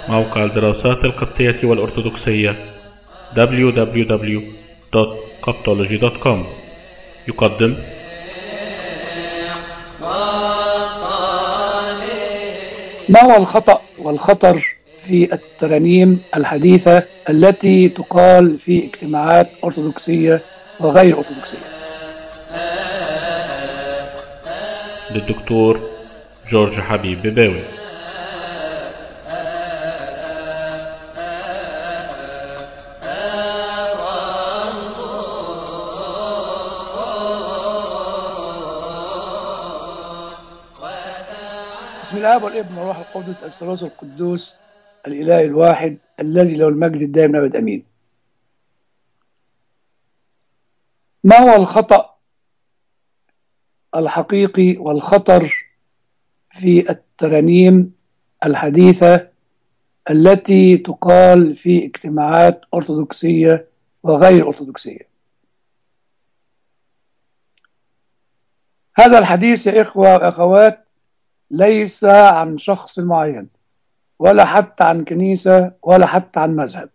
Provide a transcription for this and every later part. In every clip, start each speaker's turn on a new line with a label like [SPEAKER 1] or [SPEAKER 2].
[SPEAKER 1] موقع الدراسات القبطية والأرثوذكسية www.coptology.com يقدم
[SPEAKER 2] ما هو الخطأ والخطر في الترانيم الحديثة التي تقال في اجتماعات أرثوذكسية وغير أرثوذكسية
[SPEAKER 1] للدكتور جورج حبيب بباوي
[SPEAKER 2] بسم الله والابن والروح القدس الثالوث القدوس الإله الواحد الذي له المجد الدائم أبد أمين ما هو الخطأ الحقيقي والخطر في الترانيم الحديثة التي تقال في اجتماعات أرثوذكسية وغير أرثوذكسية هذا الحديث يا إخوة وأخوات ليس عن شخص معين ولا حتى عن كنيسة ولا حتى عن مذهب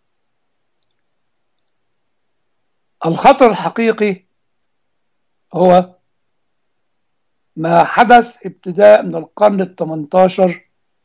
[SPEAKER 2] الخطر الحقيقي هو ما حدث ابتداء من القرن الثمنتاشر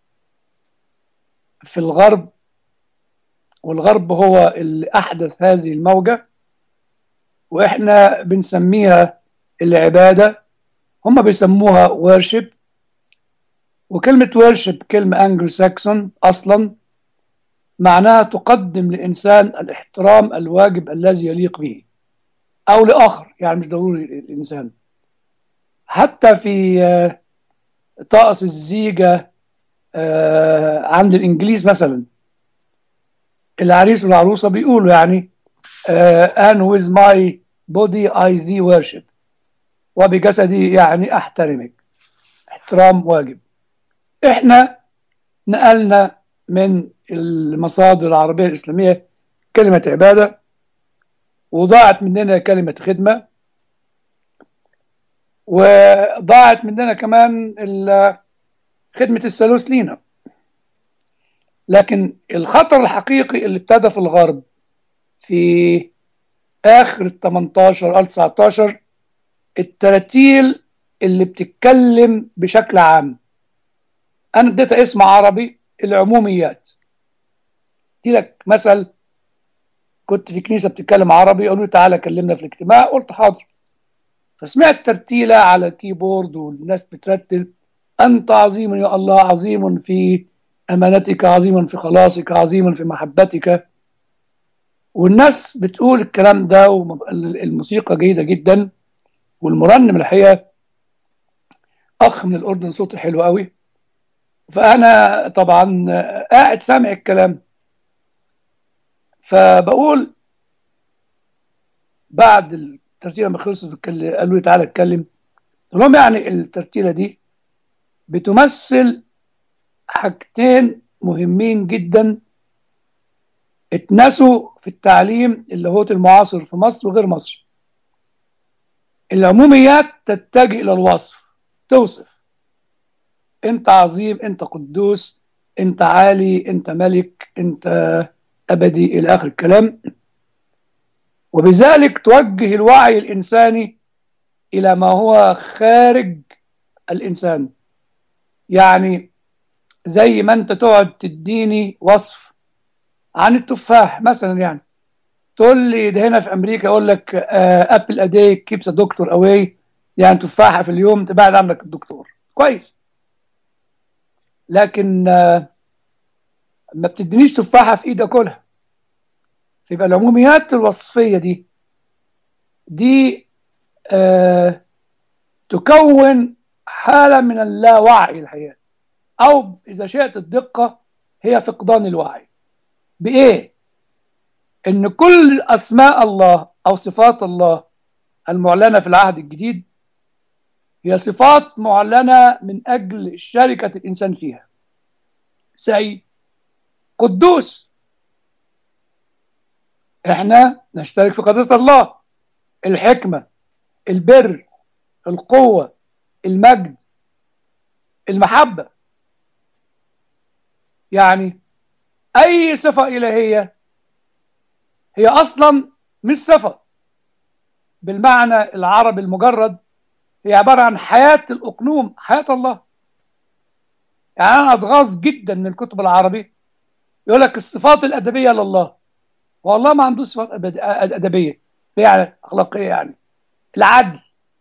[SPEAKER 2] في الغرب والغرب هو اللي أحدث هذه الموجة وإحنا بنسميها العبادة هم بيسموها worship وكلمة worship كلمة أنجلو ساكسون أصلا معناها تقدم لإنسان الاحترام الواجب الذي يليق به أو لآخر يعني مش ضروري الإنسان حتى في طقس الزيجة عند الإنجليز مثلا العريس والعروسة بيقولوا يعني and with my body I thee worship وبجسدي يعني أحترمك احترام واجب احنا نقلنا من المصادر العربية الإسلامية كلمة عبادة وضاعت مننا كلمة خدمة وضاعت مننا كمان خدمة الثالوث لينا لكن الخطر الحقيقي اللي ابتدى في الغرب في آخر ال 18 ال 19 التراتيل اللي بتتكلم بشكل عام انا اديتها اسم عربي العموميات دي لك مثل كنت في كنيسه بتتكلم عربي قالوا لي تعالى كلمنا في الاجتماع قلت حاضر فسمعت ترتيله على الكيبورد والناس بترتل انت عظيم يا الله عظيم في امانتك عظيم في خلاصك عظيم في محبتك والناس بتقول الكلام ده والموسيقى جيده جدا والمرنم الحقيقه اخ من الاردن صوته حلو قوي فانا طبعا قاعد سامع الكلام فبقول بعد الترتيله ما خلصت قالوا لي تعالى اتكلم قلت لهم يعني الترتيله دي بتمثل حاجتين مهمين جدا اتنسوا في التعليم اللاهوتي المعاصر في مصر وغير مصر العموميات تتجه الى الوصف توصف انت عظيم انت قدوس انت عالي انت ملك انت ابدي الى اخر الكلام وبذلك توجه الوعي الانساني الى ما هو خارج الانسان يعني زي ما انت تقعد تديني وصف عن التفاح مثلا يعني تقول لي ده هنا في امريكا اقول لك ابل اداي كيبس دكتور اواي يعني تفاحه في اليوم تبعد عنك الدكتور كويس لكن ما بتدينيش تفاحه في ايد اكلها فيبقى العموميات الوصفيه دي دي آه تكون حاله من اللاوعي الحقيقه او اذا شئت الدقه هي فقدان الوعي بايه ان كل اسماء الله او صفات الله المعلنه في العهد الجديد هي صفات معلنة من أجل شركة الإنسان فيها سعيد قدوس احنا نشترك في قداسة الله الحكمة البر القوة المجد المحبة يعني أي صفة إلهية هي أصلا مش صفة بالمعنى العربي المجرد هي عبارة عن حياة الأقنوم حياة الله يعني أنا أتغاظ جدا من الكتب العربي يقول لك الصفات الأدبية لله والله ما عنده صفات أبد- أدبية يعني أخلاقية يعني العدل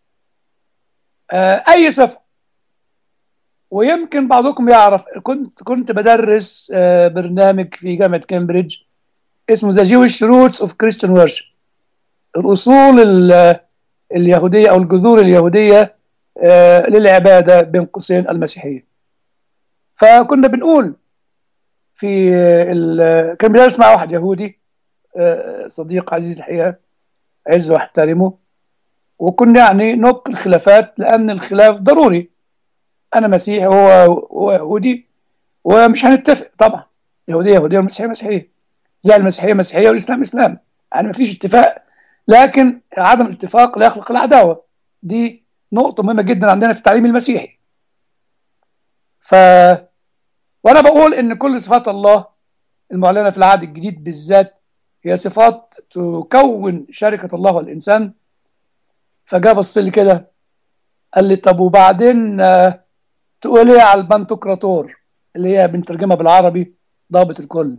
[SPEAKER 2] آه، أي صفة ويمكن بعضكم يعرف كنت كنت بدرس آه، برنامج في جامعة كامبريدج اسمه ذا جيوش روتس اوف كريستيان ورشب الأصول ال- اليهودية أو الجذور اليهودية آه، للعبادة بين قوسين المسيحية فكنا بنقول في ال... كان بيدرس مع واحد يهودي آه، صديق عزيز الحقيقة عز واحترمه وكنا يعني نبقي الخلافات لأن الخلاف ضروري أنا مسيحي وهو هو يهودي ومش هنتفق طبعا يهودية يهودية والمسيحية مسيحية زي المسيحية مسيحية والإسلام إسلام يعني مفيش اتفاق لكن عدم الاتفاق لا يخلق العداوة دي نقطة مهمة جدا عندنا في التعليم المسيحي ف وأنا بقول إن كل صفات الله المعلنة في العهد الجديد بالذات هي صفات تكون شركة الله والإنسان فجاء بص لي كده قال لي طب وبعدين آه، تقول ايه على البنتوكراتور اللي هي بنترجمها بالعربي ضابط الكل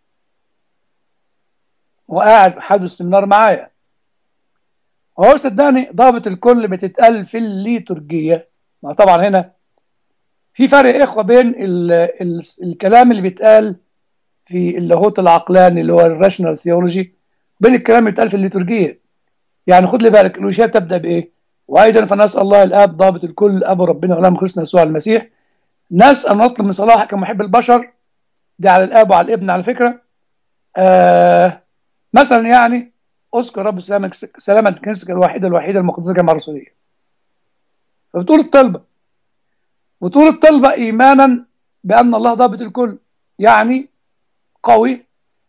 [SPEAKER 2] وقاعد حاضر السمينار معايا هو صدقني ضابط الكل بتتقال في الليتورجية ما طبعا هنا في فرق يا اخوه بين ال ال الكلام اللي بيتقال في اللاهوت العقلاني اللي هو الراشنال ثيولوجي بين الكلام اللي بيتقال في الليتورجية يعني خد لي بالك الوشية تبدأ بإيه؟ وأيضا فنسأل الله الآب ضابط الكل أبو ربنا ولم خلصنا يسوع المسيح نسأل نطلب من صلاحك كمحب البشر دي على الآب وعلى الابن على فكرة آه مثلا يعني اذكر رب سلامك سلامة كنيستك الواحدة الوحيدة المقدسة كما رسولية فبتقول الطلبة وتقول الطلبة إيمانا بأن الله ضابط الكل يعني قوي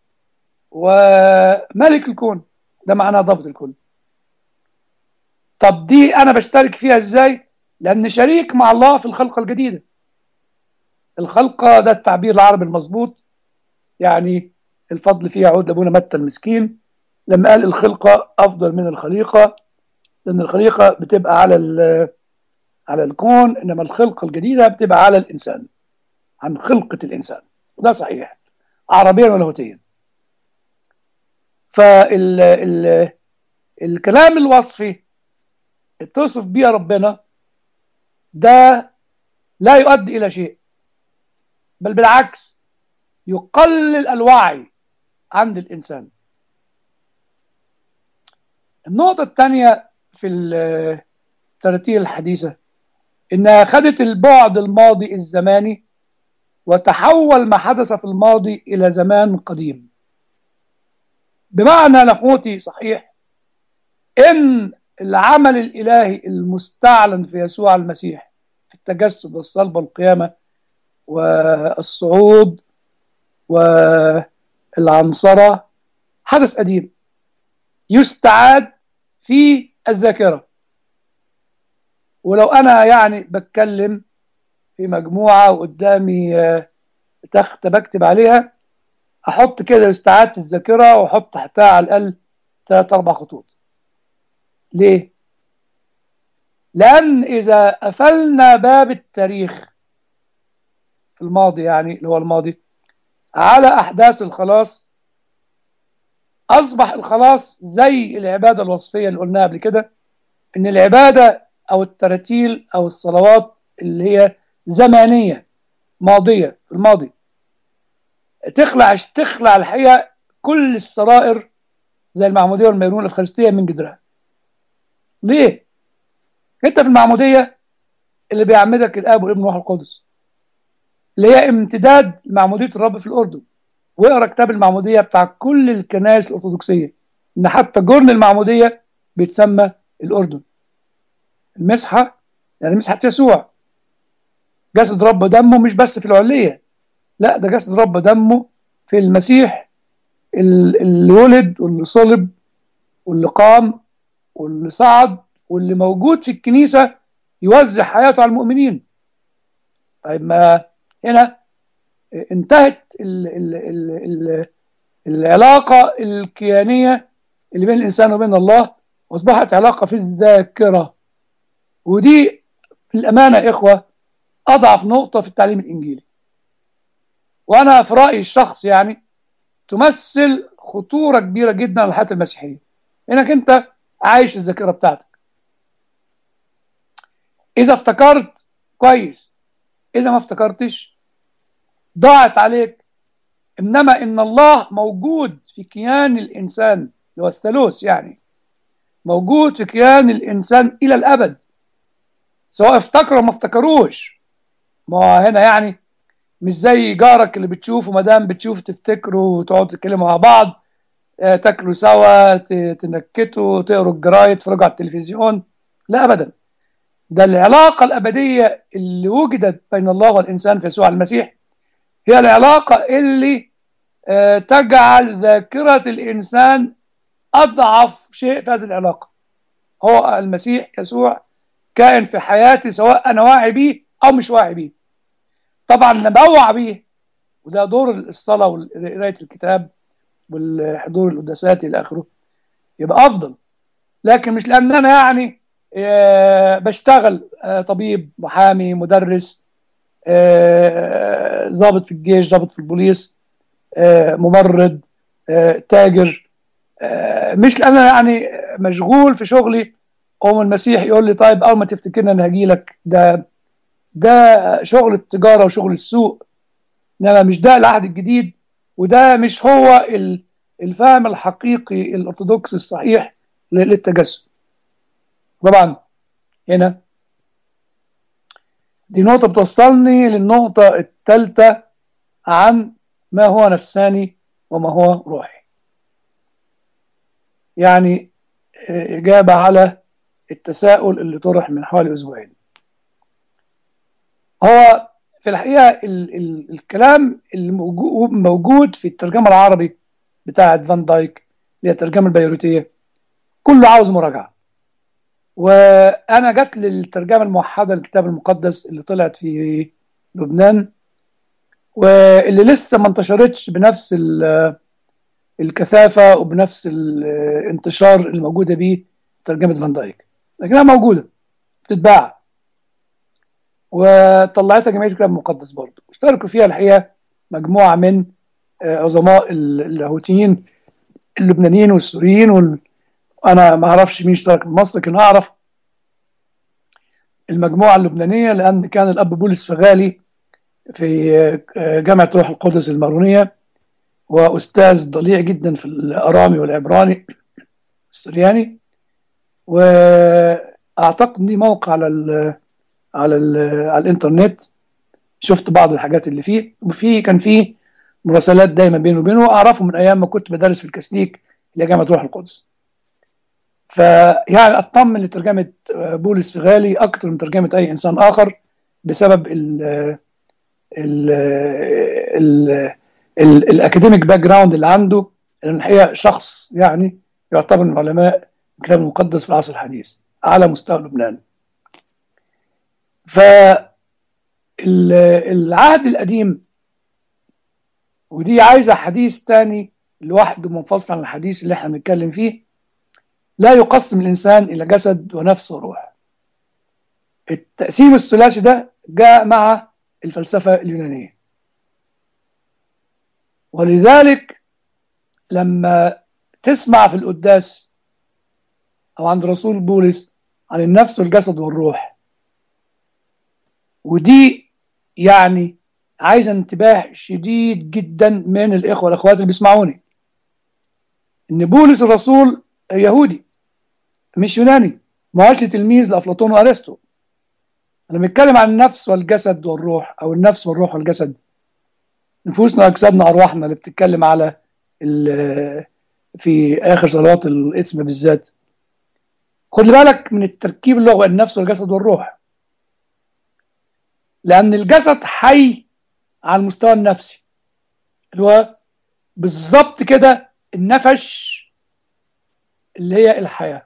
[SPEAKER 2] وملك الكون ده معناه ضابط الكل طب دي انا بشترك فيها ازاي لان شريك مع الله في الخلقه الجديده الخلقه ده التعبير العربي المظبوط يعني الفضل فيها يعود لابونا متى المسكين لما قال الخلقه افضل من الخليقه لان الخليقه بتبقى على على الكون انما الخلقه الجديده بتبقى على الانسان عن خلقه الانسان وده صحيح عربيا ولاهوتيا فال ال الكلام الوصفي اللي توصف بيه ربنا ده لا يؤدي الى شيء بل بالعكس يقلل الوعي عند الانسان النقطة الثانية في التراتيل الحديثة إنها خدت البعد الماضي الزماني وتحول ما حدث في الماضي إلى زمان قديم بمعنى لاهوتي صحيح إن العمل الإلهي المستعلن في يسوع المسيح في التجسد والصلب والقيامة والصعود والعنصرة حدث قديم يستعاد في الذاكرة ولو أنا يعني بتكلم في مجموعة وقدامي تخت بكتب عليها أحط كده يستعاد في الذاكرة وأحط تحتها على الأقل ثلاث أربع خطوط ليه؟ لأن إذا قفلنا باب التاريخ في الماضي يعني اللي هو الماضي على أحداث الخلاص أصبح الخلاص زي العبادة الوصفية اللي قلناها قبل كده إن العبادة أو التراتيل أو الصلوات اللي هي زمانية ماضية في الماضي تخلع تخلع الحقيقة كل السرائر زي المعمودية والميرون الأفخارستية من جدرها ليه؟ أنت في المعمودية اللي بيعمدك الآب والابن والروح القدس اللي هي امتداد معمودية الرب في الأردن واقرا كتاب المعمودية بتاع كل الكنائس الأرثوذكسية إن حتى جرن المعمودية بيتسمى الأردن المسحة يعني مسحة يسوع جسد رب دمه مش بس في العلية لا ده جسد رب دمه في المسيح اللي ولد واللي صلب واللي قام واللي صعد واللي موجود في الكنيسة يوزع حياته على المؤمنين طيب ما هنا انتهت ال ال ال ال العلاقة الكيانية اللي بين الإنسان وبين الله وأصبحت علاقة في الذاكرة ودي الأمانة يا إخوة أضعف نقطة في التعليم الإنجيلي وأنا في رأيي الشخص يعني تمثل خطورة كبيرة جدا على الحياة المسيحية إنك أنت عايش في الذاكرة بتاعتك إذا افتكرت كويس إذا ما افتكرتش ضاعت عليك إنما إن الله موجود في كيان الإنسان اللي هو الثالوث يعني موجود في كيان الإنسان إلى الأبد سواء افتكروا ما افتكروش ما هو هنا يعني مش زي جارك اللي بتشوفه ما دام بتشوف تفتكروا وتقعدوا تتكلموا مع بعض آه، تاكلوا سوا ت- تنكتوا تقروا الجرايد تتفرجوا على التلفزيون لا ابدا ده العلاقه الابديه اللي وجدت بين الله والانسان في يسوع المسيح هي العلاقه اللي آه، تجعل ذاكره الانسان اضعف شيء في هذه العلاقه هو المسيح يسوع كائن في حياتي سواء انا واعي بيه او مش واعي بيه طبعا لما اوعى بيه وده دور الصلاه وقرايه الكتاب والحضور القداسات الى اخره يبقى افضل لكن مش لان انا يعني آه، بشتغل آه، طبيب محامي مدرس آه، ضابط في الجيش ضابط في البوليس آه، ممرض آه، تاجر آه، مش لان انا يعني مشغول في شغلي قوم المسيح يقول لي طيب اول ما تفتكرني انا هجي لك ده ده شغل التجاره وشغل السوق انما مش ده العهد الجديد وده مش هو ال- الفهم الحقيقي الارثوذكسي الصحيح ل- للتجسد طبعا هنا دي نقطة بتوصلني للنقطة الثالثة عن ما هو نفساني وما هو روحي يعني آه، إجابة على التساؤل اللي طرح من حوالي أسبوعين هو في الحقيقة ال ال الكلام الموجو- موجود في الترجمة العربي بتاعة فان دايك اللي هي الترجمة البيروتية كله عاوز مراجعة وأنا جت للترجمة الموحدة للكتاب المقدس اللي طلعت في لبنان واللي لسه ما انتشرتش بنفس ال- الكثافة وبنفس الانتشار اللي موجودة بيه ترجمة فان دايك لكنها موجودة بتتباع وطلعتها جمعيه الكتاب المقدس برضه اشتركوا فيها الحقيقه مجموعه من آه، عظماء ال- اللاهوتيين اللبنانيين والسوريين وال... انا ما اعرفش مين اشترك من مصر لكن اعرف المجموعه اللبنانيه لان كان الاب بولس فغالي في آه، جامعه روح القدس المارونيه واستاذ ضليع جدا في الارامي والعبراني السرياني واعتقد لي موقع على ال على ال على الانترنت شفت بعض الحاجات اللي فيه وفي كان فيه مراسلات دايما بينه وبينه اعرفه من ايام ما كنت بدرس في الكاثوليك اللي هي جامعه روح القدس فيعني اطمن لترجمه بولس فغالي اكتر من ترجمه اي انسان اخر بسبب ال ال ال ال الاكاديميك باك جراوند اللي عنده لان الحقيقه شخص يعني يعتبر من علماء الكتاب المقدس في العصر الحديث على مستوى لبنان فالعهد القديم ودي عايزة حديث تاني لوحده منفصل عن الحديث اللي احنا بنتكلم فيه لا يقسم الإنسان إلى جسد ونفس وروح التقسيم الثلاثي ده جاء مع الفلسفة اليونانية ولذلك لما تسمع في القداس أو عند رسول بولس عن النفس والجسد والروح ودي يعني عايزة انتباه شديد جدا من الإخوة والأخوات اللي بيسمعوني إن بولس الرسول يهودي مش يوناني ما هوش تلميذ لأفلاطون وأرسطو أنا بتكلم عن النفس والجسد والروح أو النفس والروح والجسد نفوسنا وأجسادنا أرواحنا اللي بتتكلم على في آخر صلوات الاسم بالذات خد بالك من التركيب اللي هو النفس والجسد والروح لأن الجسد حي على المستوى النفسي اللي هو بالظبط كده النفش اللي هي الحياة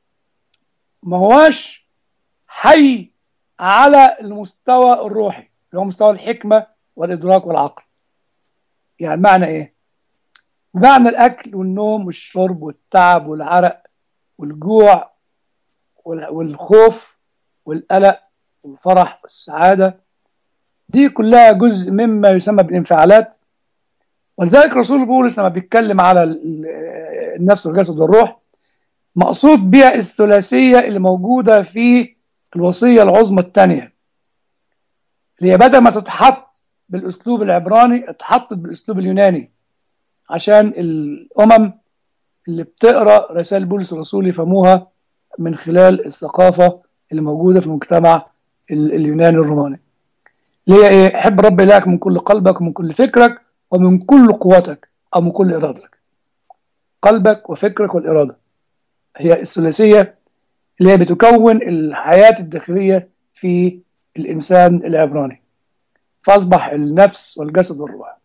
[SPEAKER 2] ما هواش حي على المستوى الروحي اللي هو مستوى الحكمة والإدراك والعقل يعني معنى إيه؟ معنى الأكل والنوم والشرب والتعب والعرق والجوع والخوف والقلق والفرح والسعادة دي كلها جزء مما يسمى بالانفعالات ولذلك رسول بولس لما بيتكلم على النفس والجسد والروح مقصود بها الثلاثية اللي موجودة في الوصية العظمى الثانية اللي هي بدل ما تتحط بالأسلوب العبراني اتحطت بالأسلوب اليوناني عشان الأمم اللي بتقرأ رسائل بولس الرسول يفهموها من خلال الثقافة اللي موجودة في المجتمع اليوناني الروماني اللي هي ايه حب رب إلهك من كل قلبك ومن كل فكرك ومن كل قوتك أو من كل إرادتك قلبك وفكرك والإرادة هي الثلاثية اللي هي بتكون الحياة الداخلية في الإنسان العبراني فأصبح النفس والجسد والروح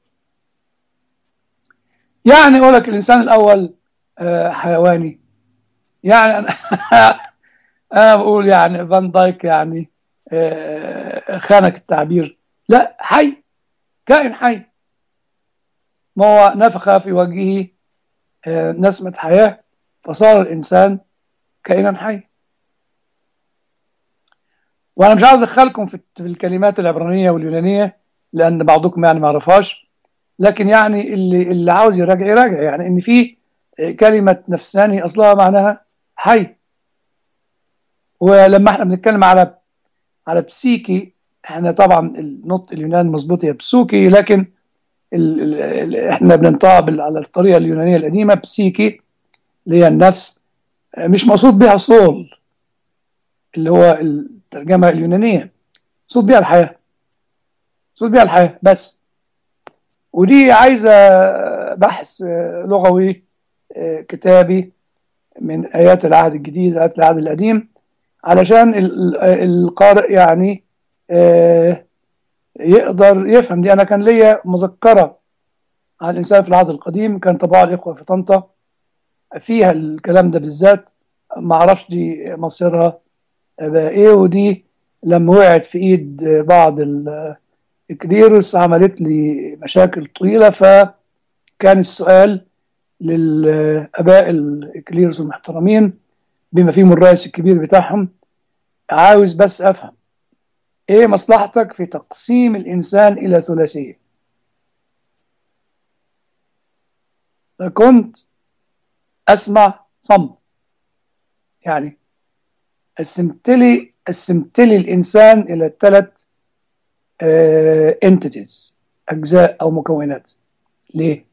[SPEAKER 2] يعني أقول لك الإنسان الأول حيواني يعني أنا أنا بقول يعني فان دايك يعني خانك التعبير لا حي كائن حي ما هو نفخ في وجهه نسمة حياة فصار الإنسان كائنا حي وأنا مش عاوز أدخلكم في الكلمات العبرانية واليونانية لأن بعضكم يعني ما عرفهاش لكن يعني اللي اللي عاوز يراجع يراجع يعني إن في كلمة نفساني أصلها معناها حي ولما احنا بنتكلم على على بسيكي احنا طبعا النطق اليوناني مظبوط هي بسوكي لكن ال ال احنا بننطق على الطريقه اليونانيه القديمه بسيكي اللي هي النفس مش مقصود بها صول اللي هو الترجمه اليونانيه مقصود بها الحياه مقصود بها الحياه بس ودي عايزه بحث لغوي كتابي من ايات العهد الجديد ايات العهد القديم علشان القارئ يعني يقدر يفهم دي انا كان ليا مذكره عن الانسان في العهد القديم كان طبعا الاخوه في طنطا فيها الكلام ده بالذات ما اعرفش دي مصيرها بقى ايه ودي لما وقعت في ايد بعض الكليروس عملت لي مشاكل طويله فكان السؤال للاباء الكليروس المحترمين بما فيهم الرئيس الكبير بتاعهم عاوز بس افهم ايه مصلحتك في تقسيم الانسان الى ثلاثيه فكنت اسمع صمت يعني قسمت لي قسمت لي الانسان الى ثلاث انتيتيز اجزاء او مكونات ليه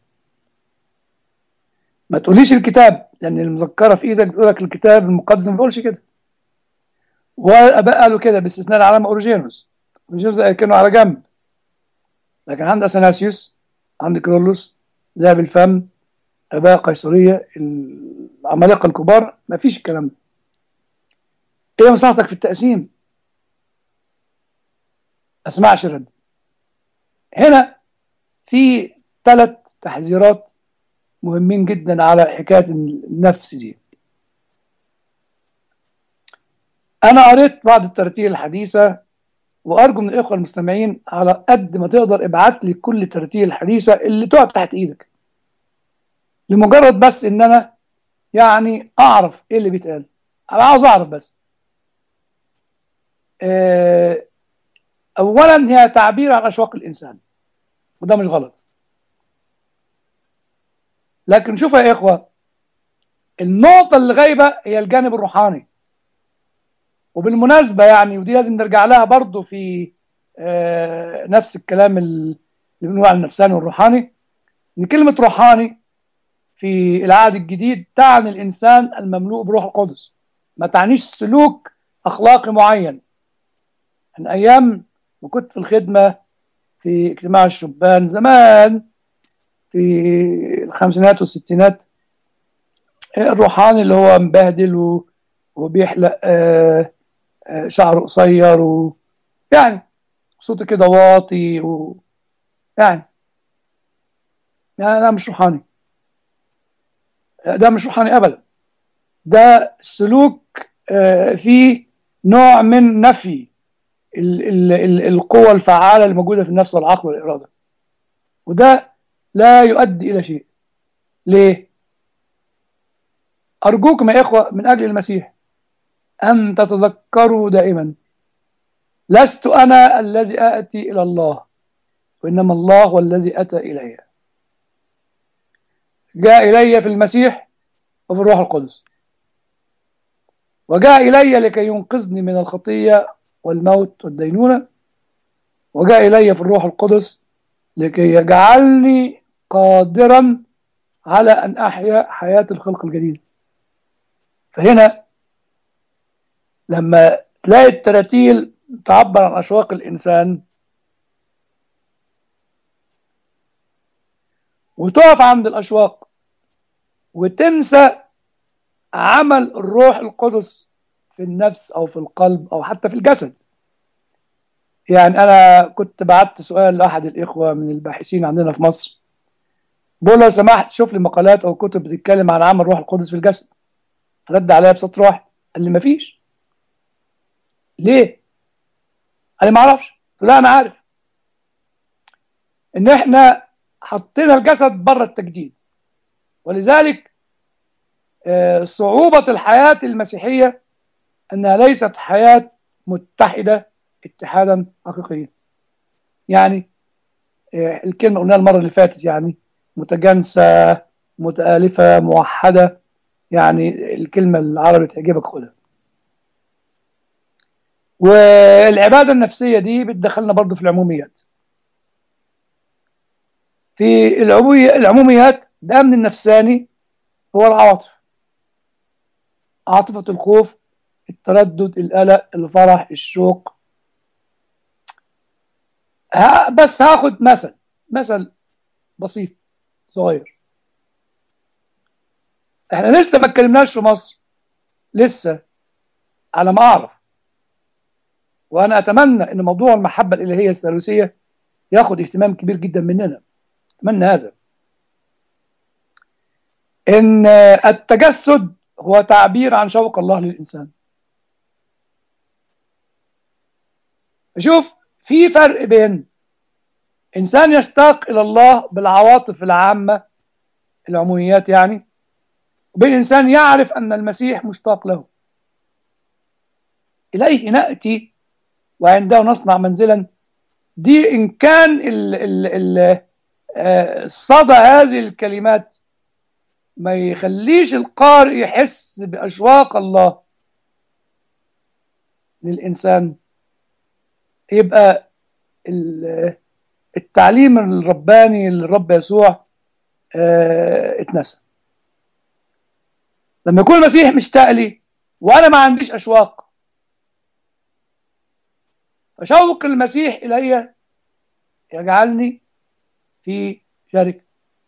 [SPEAKER 2] ما تقوليش الكتاب لان المذكره في ايدك بتقول لك الكتاب المقدس ما بيقولش كده واباء قالوا كده باستثناء العلامه اورجينوس اورجينوس كانوا على جنب لكن عند اثناسيوس عند كرولوس ذهب الفم اباء قيصريه العمالقه الكبار ما فيش الكلام ده ايه مصلحتك في التقسيم اسمعش رد هنا في ثلاث تحذيرات مهمين جدا على حكايه النفس دي انا قريت بعض التراتيل الحديثه وارجو من الاخوه المستمعين على قد ما تقدر ابعت لي كل التراتيل الحديثه اللي تقف تحت ايدك لمجرد بس ان انا يعني اعرف ايه اللي بيتقال انا عاوز اعرف بس أه اولا هي تعبير عن اشواق الانسان وده مش غلط لكن شوفوا يا اخوه النقطه اللي غايبه هي الجانب الروحاني وبالمناسبه يعني ودي لازم نرجع لها برضو في آه نفس الكلام اللي بنقول عن النفساني والروحاني ان كلمه روحاني في العهد الجديد تعني الانسان المملوء بروح القدس ما تعنيش سلوك اخلاقي معين من ايام وكنت في الخدمه في اجتماع الشبان زمان في الخمسينات والستينات الروحاني اللي هو مبهدل وبيحلق آه آه شعره قصير و يعني صوته كده واطي و يعني يعني ده مش روحاني ده مش روحاني ابدا ده سلوك آه فيه نوع من نفي ال ال ال القوة الفعالة الموجودة في النفس والعقل والإرادة وده لا يؤدي إلى شيء ليه؟ أرجوكم يا إخوة من أجل المسيح أن تتذكروا دائما لست أنا الذي آتي إلى الله وإنما الله هو الذي أتى إلي جاء إلي في المسيح وفي الروح القدس وجاء إلي لكي ينقذني من الخطية والموت والدينونة وجاء إلي في الروح القدس لكي يجعلني قادرا على أن أحيا حياة الخلق الجديد فهنا لما تلاقي التراتيل تعبر عن أشواق الإنسان وتقف عند الأشواق وتنسى عمل الروح القدس في النفس أو في القلب أو حتى في الجسد يعني أنا كنت بعت سؤال لأحد الإخوة من الباحثين عندنا في مصر بقول له لو سمحت شوف لي مقالات أو كتب بتتكلم عن عمل الروح القدس في الجسد رد عليا بسطر واحد قال لي مفيش ليه؟ قال لي ما اعرفش لا انا عارف ان احنا حطينا الجسد بره التجديد ولذلك صعوبة الحياة المسيحية انها ليست حياة متحدة اتحادا حقيقيا يعني الكلمة قلناها المرة اللي فاتت يعني متجانسة متآلفة موحدة يعني الكلمة العربي تعجبك خدها والعبادة النفسية دي بتدخلنا برضو في العموميات في العموميات الأمن النفساني هو العواطف عاطفة الخوف التردد القلق الفرح الشوق ها بس هاخد مثل مثل بسيط صغير احنا لسه ما اتكلمناش في مصر لسه على ما اعرف وانا اتمنى ان موضوع المحبه الالهيه الثالوثيه ياخد اهتمام كبير جدا مننا اتمنى هذا ان التجسد هو تعبير عن شوق الله للانسان شوف في فرق بين انسان يشتاق الى الله بالعواطف العامه العموميات يعني وبين انسان يعرف ان المسيح مشتاق له اليه ناتي وعنده نصنع منزلا دي ان كان ال ال ال صدى هذه الكلمات ما يخليش القارئ يحس باشواق الله للانسان يبقى التعليم الرباني للرب يسوع اه اتنسى لما يكون المسيح مشتاق لي وانا ما عنديش اشواق فشوق المسيح الي يجعلني في شركه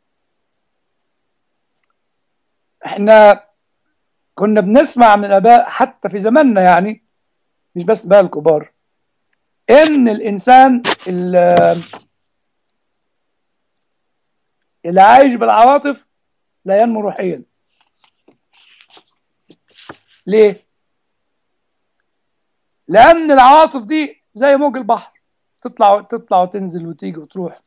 [SPEAKER 2] احنا كنا بنسمع من الاباء حتى في زماننا يعني مش بس بقى الكبار ان الانسان اللي عايش بالعواطف لا ينمو روحيا ليه لان العواطف دي زي موج البحر تطلع تطلع وتنزل وتيجي وتروح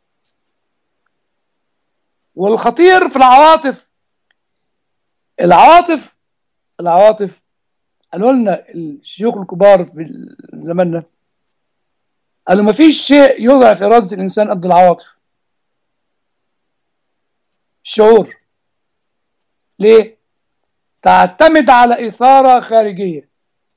[SPEAKER 2] والخطير في العواطف العواطف العواطف قالوا لنا الشيوخ الكبار في زماننا قالوا ما فيش شيء يضعف إرادة الإنسان قد العواطف الشعور ليه؟ تعتمد على إثارة خارجية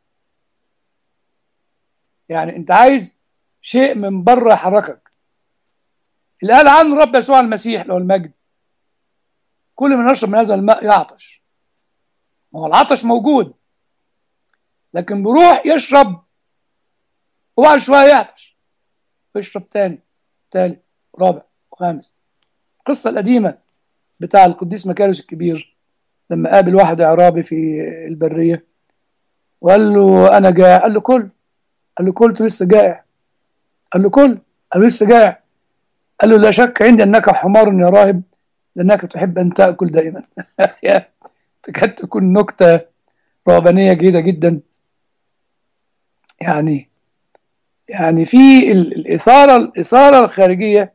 [SPEAKER 2] يعني أنت عايز شيء من بره يحركك اللي قال عنه الرب يسوع المسيح له المجد كل من يشرب من هذا الماء يعطش ما هو العطش موجود لكن بيروح يشرب وبعد شويه يعطش يشرب تاني تالت رابع وخامس القصه القديمه بتاع القديس مكارس الكبير لما قابل واحد اعرابي في البريه وقال له انا جائع قال له كل قال له كل لسه جائع قال له كل قال له لسه جائع قال له لا شك عندي انك حمار يا راهب لانك تحب ان تاكل دائما تكاد تكون نكته رهبانيه جيده جدا يعني يعني في ال- الإثارة الإثارة الخارجية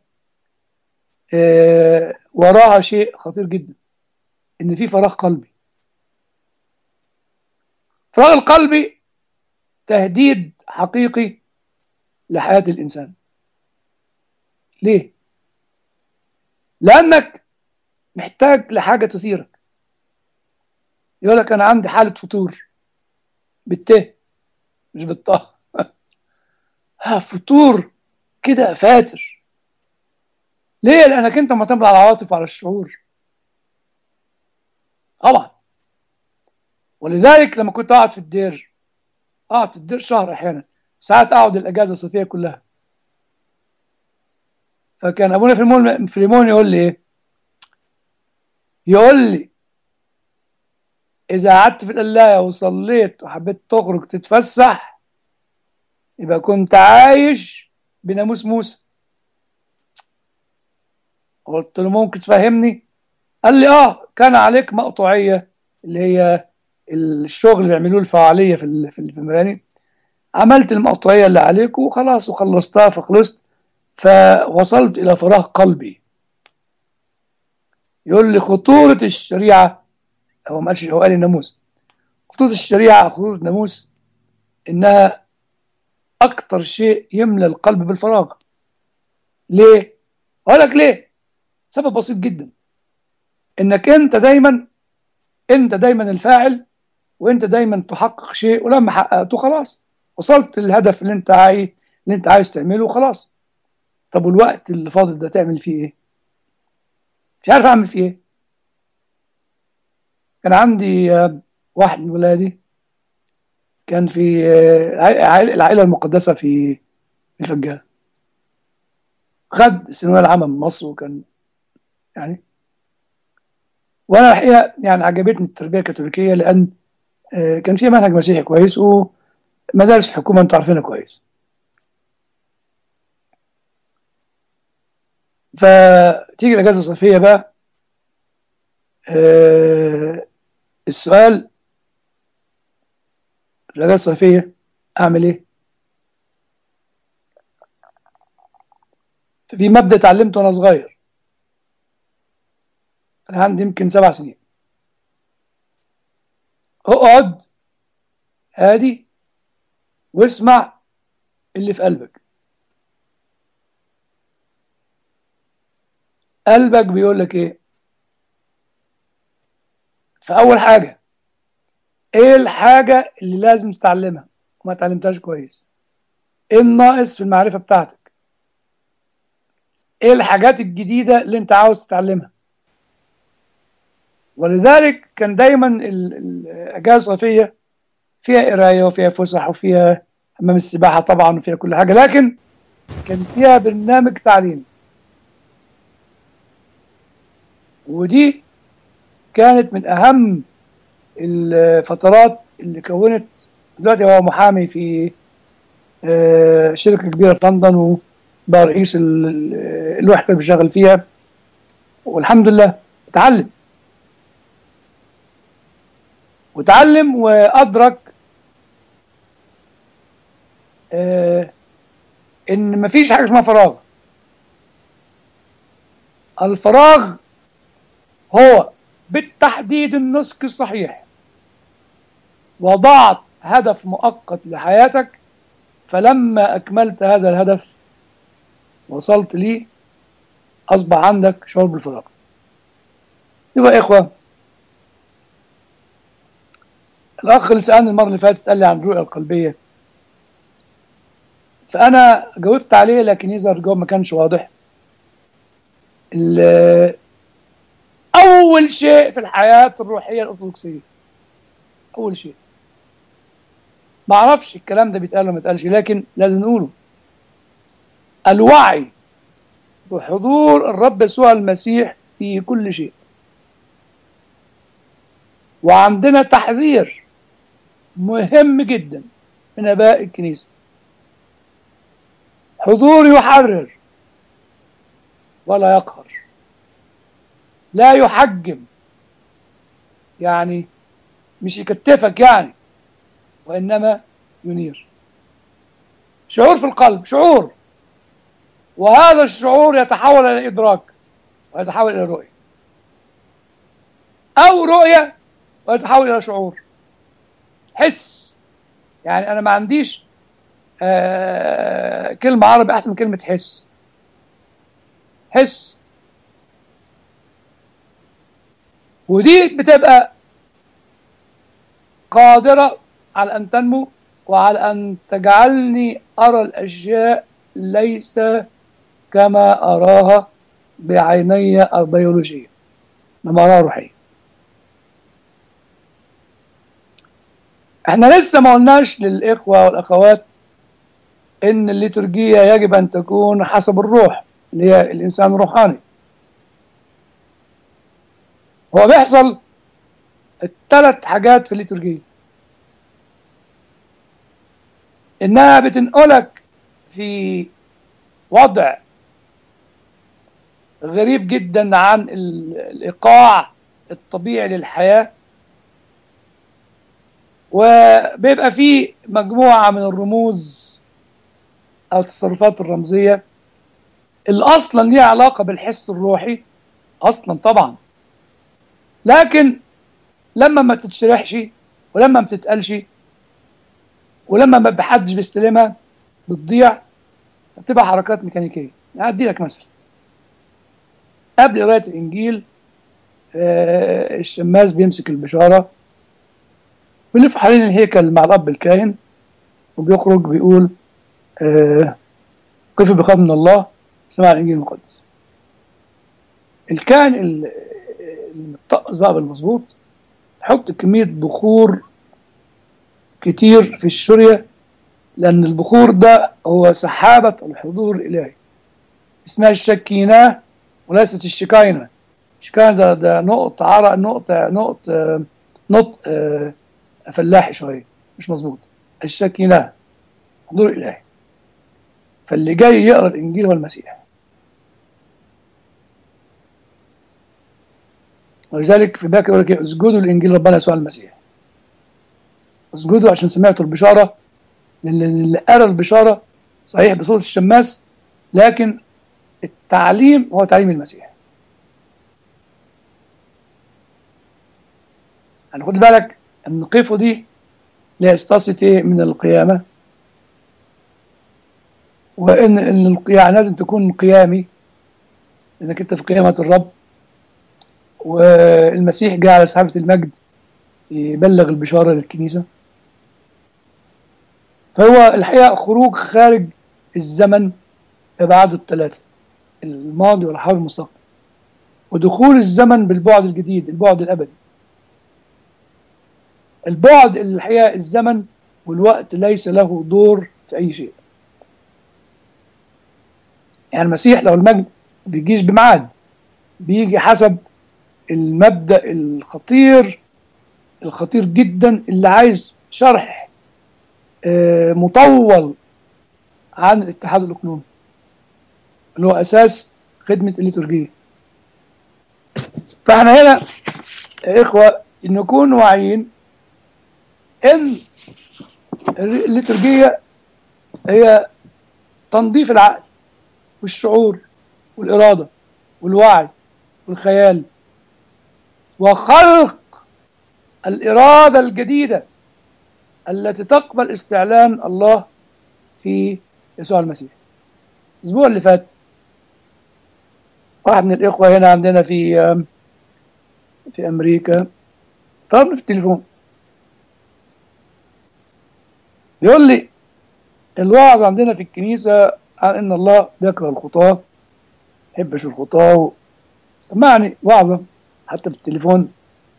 [SPEAKER 2] آه، وراها شيء خطير جدا إن في فراغ قلبي الفراغ القلبي تهديد حقيقي لحياة الإنسان ليه؟ لأنك محتاج لحاجة تثيرك يقول لك أنا عندي حالة فتور بالته مش بالطه ها فتور كده فاتر ليه؟ لأنك أنت معتمد على العواطف وعلى الشعور طبعا ولذلك لما كنت أقعد في الدير أقعد في الدير شهر أحيانا ساعات أقعد الأجازة الصيفية كلها فكان أبونا فيلمون فيلمون يقول لي إيه؟ يقول لي إذا قعدت في القلاية وصليت وحبيت تخرج تتفسح يبقى كنت عايش بناموس موسى قلت له ممكن تفهمني قال لي اه كان عليك مقطوعية اللي هي الشغل اللي بيعملوه الفعالية في ال- في المباني عملت المقطوعية اللي عليك وخلاص وخلصتها فخلصت فوصلت إلى فراغ قلبي يقول لي خطورة الشريعة هو ما قالش هو قال الناموس خطورة الشريعة خطورة الناموس إنها أكتر شيء يملى القلب بالفراغ ليه؟ أقول لك ليه؟ سبب بسيط جدا إنك أنت دايما أنت دايما الفاعل وأنت دايما تحقق شيء ولما حققته خلاص وصلت للهدف اللي أنت عايز اللي أنت عايز تعمله وخلاص طب والوقت اللي فاضل ده تعمل فيه إيه؟ مش عارف أعمل فيه إيه كان عندي آه، واحد من ولادي كان في آه، عائل- العائلة المقدسة في الفجالة خد الثانوية العامة من مصر وكان يعني وأنا الحقيقة يعني عجبتني التربية الكاثوليكية لأن آه، كان فيها منهج مسيحي كويس ومدارس الحكومة أنتوا عارفينها كويس فتيجي الأجازة الصيفية بقى آه، السؤال في الأجازة الصيفية أعمل إيه؟ في مبدأ اتعلمته وأنا صغير أنا عندي يمكن سبع سنين اقعد هادي واسمع اللي في قلبك قلبك بيقول لك ايه فأول حاجة ايه الحاجة اللي لازم تتعلمها وما اتعلمتهاش كويس ايه الناقص في المعرفة بتاعتك ايه الحاجات الجديدة اللي انت عاوز تتعلمها ولذلك كان دايما ال- ال- الأجازة الصيفية فيها قراية وفيها فسح وفيها حمام السباحة طبعا وفيها كل حاجة لكن كان فيها برنامج تعليمي ودي كانت من أهم الفترات اللي كونت دلوقتي هو محامي في آه، شركة كبيرة في لندن وبقى رئيس ال- ال- الوحدة اللي بيشتغل فيها والحمد لله اتعلم وتعلم وأدرك آه، إن مفيش حاجة اسمها فراغ الفراغ هو بالتحديد النسك الصحيح وضعت هدف مؤقت لحياتك فلما أكملت هذا الهدف وصلت ليه أصبح عندك شعور بالفراغ يبقى يا إخوة الأخ اللي سألني المرة اللي فاتت قال لي عن الرؤية القلبية فأنا جاوبت عليه لكن يظهر الجواب ما كانش واضح ال- أول شيء في الحياة الروحية الأرثوذكسية أول شيء ما أعرفش الكلام ده بيتقال ولا ما بيتقالش لكن لازم نقوله الوعي بحضور الرب يسوع المسيح في كل شيء وعندنا تحذير مهم جدا من اباء الكنيسه حضور يحرر ولا يقهر لا يحجم يعني مش يكتفك يعني وانما ينير شعور في القلب شعور وهذا الشعور يتحول الى ادراك ويتحول الى رؤيه او رؤيه ويتحول الى شعور حس يعني انا ما عنديش آه كلمه عربي احسن من كلمه حس حس ودي بتبقى قادرة على أن تنمو وعلى أن تجعلني أرى الأشياء ليس كما أراها بعيني البيولوجية لما أراها روحية احنا لسه ما قلناش للإخوة والأخوات إن الليتورجية يجب أن تكون حسب الروح اللي هي الإنسان الروحاني هو بيحصل الثلاث حاجات في الليتورجية إنها بتنقلك في وضع غريب جدا عن الإيقاع الطبيعي للحياة وبيبقى فيه مجموعة من الرموز أو التصرفات الرمزية اللي أصلا ليها علاقة بالحس الروحي أصلا طبعا لكن لما ما تتشرحش ولما ما تتقالش ولما ما بحدش بيستلمها بتضيع بتبقى حركات ميكانيكيه ادي لك مثل قبل قرايه الانجيل آه الشماس بيمسك البشاره بيلف حوالين الهيكل مع الاب الكاهن وبيخرج بيقول آه كيف بخاف من الله سمع الانجيل المقدس الكاهن المتقص بقى بالمظبوط حط كمية بخور كتير في الشرية لأن البخور ده هو سحابة الحضور الإلهي اسمها الشكينة وليست الشكاينة الشكاينة ده, ده نقط عرق نقط نقط نقط فلاحي شوية مش مظبوط الشكينة حضور إلهي فاللي جاي يقرأ الإنجيل هو المسيح ولذلك في باكر يقول لك اسجدوا لانجيل ربنا يسوع المسيح اسجدوا عشان سمعتوا البشاره اللي قرا البشاره صحيح بصوت الشماس لكن التعليم هو تعليم المسيح يعني خد بالك ان قيفو دي لاستاسيتي من القيامه وان ان يعني لازم تكون قيامي لانك انت في قيامه الرب والمسيح جاء على سحابة المجد يبلغ البشارة للكنيسة فهو الحقيقة خروج خارج الزمن بأبعاده الثلاثة الماضي والحاضر والمستقبل ودخول الزمن بالبعد الجديد البعد الأبدي البعد الحقيقة الزمن والوقت ليس له دور في أي شيء يعني المسيح لو المجد بيجيش بميعاد بيجي حسب المبدأ الخطير الخطير جدا اللي عايز شرح مطول عن الاتحاد الإقليمي اللي هو أساس خدمة الليتورجية فاحنا هنا يا إخوة نكون واعيين إن الليتورجية هي تنظيف العقل والشعور والإرادة والوعي والخيال وخلق الإرادة الجديدة التي تقبل استعلان الله في يسوع المسيح الأسبوع اللي فات واحد من الإخوة هنا عندنا في في أمريكا طلبني في التليفون بيقول لي الوعظ عندنا في الكنيسة عن إن الله بيكره الخطاة يحبش الخطاة سمعني وعظة حتى في التليفون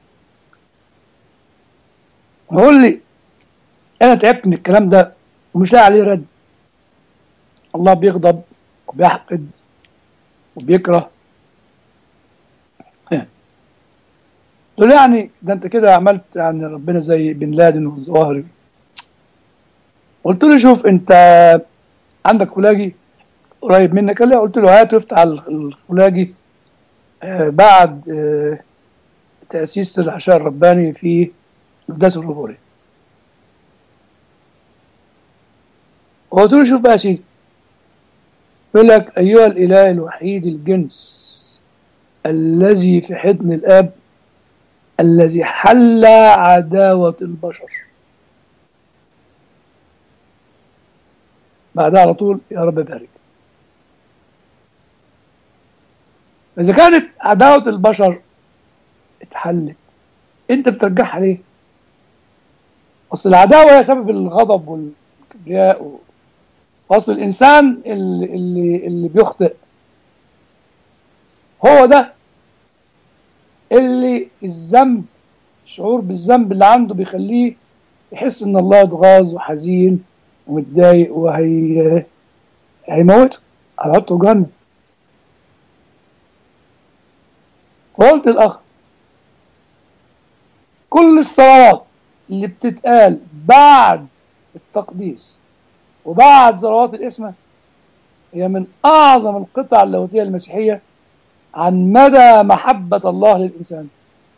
[SPEAKER 2] بيقول لي انا تعبت من الكلام ده ومش لاقي عليه رد الله بيغضب وبيحقد وبيكره قلت له يعني ده انت كده عملت يعني ربنا زي بن لادن والظواهري قلت له شوف انت عندك خلاجي قريب منك قال لي قلت له هات وافتح الخلاجي آه بعد آه تأسيس العشاء الرباني في قداس الربوري فقلت له شوف بقى يا سيدي يقول لك أيها الإله الوحيد الجنس الذي في حضن الآب الذي حل عداوة البشر بعدها على طول يا رب بارك إذا كانت عداوة البشر اتحلت أنت بترجعها ليه؟ أصل العداوة هي سبب الغضب والكبرياء و... أصل الإنسان اللي, اللي, اللي بيخطئ هو ده اللي الذنب الشعور بالذنب اللي عنده بيخليه يحس ان الله اتغاظ وحزين ومتضايق وهي هيموته هيحطه جهنم قلت الاخ كل الصلوات اللي بتتقال بعد التقديس وبعد صلوات الاسمة هي من أعظم القطع اللاهوتية المسيحية عن مدى محبة الله للإنسان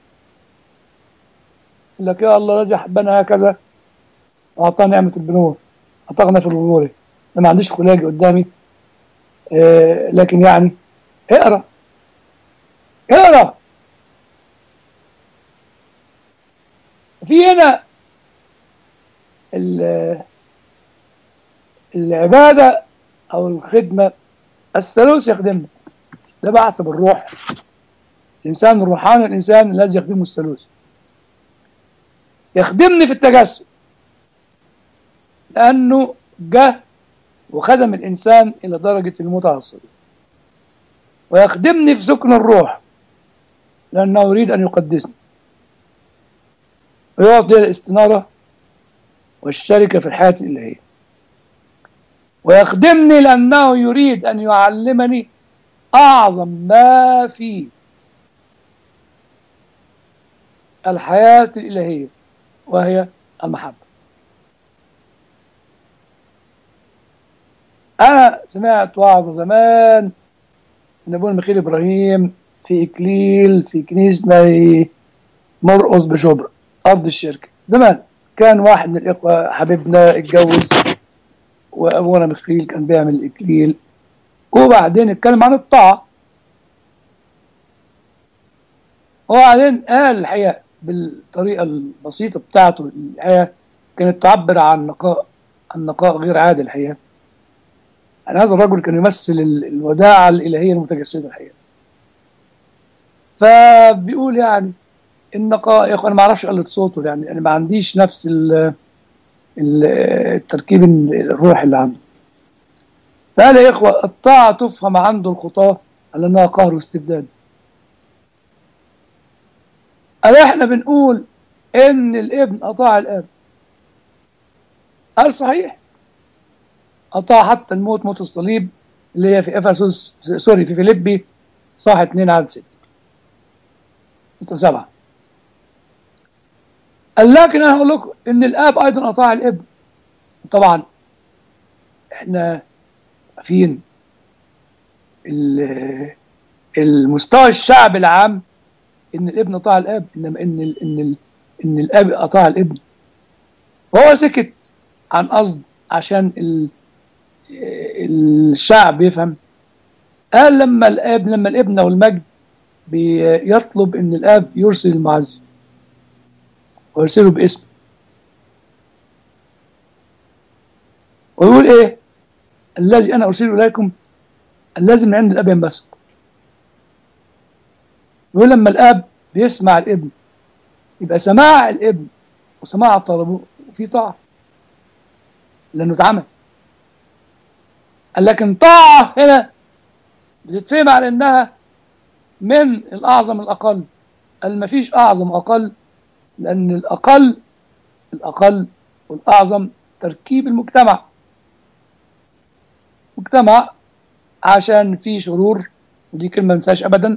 [SPEAKER 2] يقول لك يا الله الذي أحبنا هكذا وأعطانا نعمة البنوة أعطانا في الغرور أنا ما عنديش خلاجي قدامي آه لكن يعني اقرأ اقرأ في هنا العبادة أو الخدمة الثالوث يخدمنا ده بقى حسب الروح الإنسان الروحاني الإنسان الذي يخدمه الثالوث يخدمني في التجسد لأنه جه وخدم الإنسان إلى درجة الموت على الصليب ويخدمني في سكن الروح لأنه يريد أن يقدسني ويعطي الاستنارة والشركة في الحياة الإلهية ويخدمني لأنه يريد أن يعلمني أعظم ما في الحياة الإلهية وهي المحبة أنا سمعت وعظة زمان من أبونا ميخيل إبراهيم في إكليل في كنيسة مرقص بشبرا أرض الشركة زمان كان واحد من الإخوة حبيبنا اتجوز وأبونا ميخيل كان بيعمل الإكليل وبعدين اتكلم عن الطاعة وبعدين قال الحقيقة بالطريقة البسيطة بتاعته الحقيقة كانت تعبر عن نقاء عن نقاء غير عادي الحقيقة يعني هذا الرجل كان يمثل الوداعة الإلهية المتجسدة الحقيقة فبيقول يعني النقاء يا اخوان ما اعرفش قلة صوته يعني انا ما عنديش نفس ال التركيب الروح اللي عنده فقال يا إخوة الطاعة تفهم عنده الخطاة على أنها قهر واستبداد قال إحنا بنقول إن الابن أطاع الآب قال صحيح أطاع حتى الموت موت الصليب اللي هي في أفسس سوري في فيليبي صح 2 عدد 6 6 7 قال لكن أنا هقول لكم إن الآب أيضا أطاع الابن طبعا إحنا عارفين المستوى الشعب العام ان الابن اطاع الاب انما ان ال ان ال ان الاب اطاع الابن وهو سكت عن قصد عشان ال الشعب يفهم قال لما الاب لما الابن والمجد بيطلب ان الاب يرسل المعز ويرسله باسم ويقول ايه الذي أنا أرسله إليكم الذي من عند الأب ينبثق يقول لما الأب بيسمع الابن يبقى سماع الابن وسماع طلبه في طاعة لأنه اتعمل قال لكن طاعة هنا بتتفهم على إنها من الأعظم الأقل قال ما فيش أعظم أقل لأن الأقل الأقل والأعظم تركيب المجتمع مجتمع عشان في شرور ودي كلمة منساش أبدا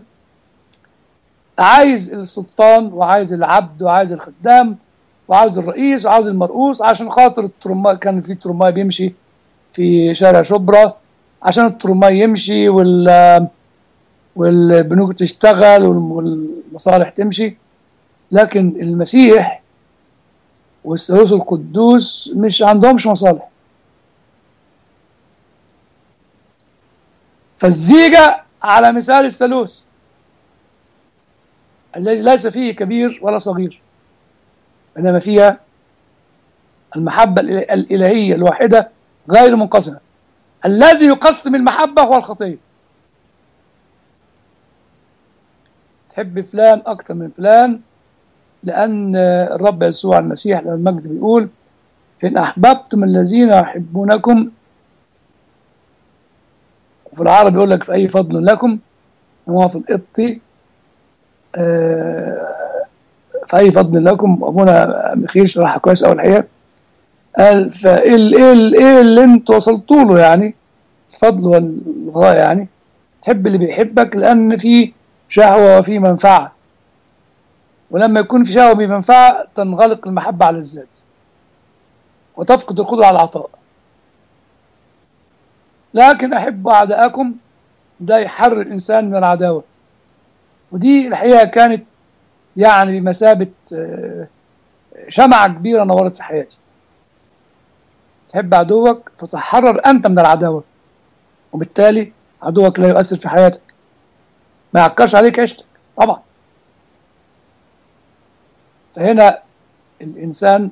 [SPEAKER 2] عايز السلطان وعايز العبد وعايز الخدام وعاوز الرئيس وعاوز المرؤوس عشان خاطر الترماي كان في ترماي بيمشي في شارع شبرا عشان الترماي يمشي وال والبنوك تشتغل والمصالح تمشي لكن المسيح والثالوث القدوس مش عندهمش مصالح فالزيجة على مثال الثالوث الذي ليس فيه كبير ولا صغير إنما فيها المحبة الإله- الإلهية الواحدة غير منقسمة الذي يقسم المحبة هو الخطية تحب فلان أكتر من فلان لأن الرب يسوع المسيح لما المجد بيقول فإن أحببتم الذين يحبونكم وفي العربي يقول لك في أي فضل لكم هو في القبطي آه، في أي فضل لكم أبونا مخيل شرحها كويس أوي الحقيقة قال فإيه ال- إيه ال- إيه اللي أنتوا وصلتوا له يعني الفضل والغاية يعني تحب اللي بيحبك لأن في شهوة وفي منفعة ولما يكون في شهوة بمنفعة تنغلق المحبة على الذات وتفقد القدرة على العطاء لكن أحبوا أعداءكم ده يحرر الإنسان من العداوة ودي الحقيقة كانت يعني بمثابة آه، شمعة كبيرة نورت في حياتي تحب عدوك تتحرر أنت من العداوة وبالتالي عدوك لا يؤثر في حياتك ما يعكرش عليك عيشتك طبعا فهنا الإنسان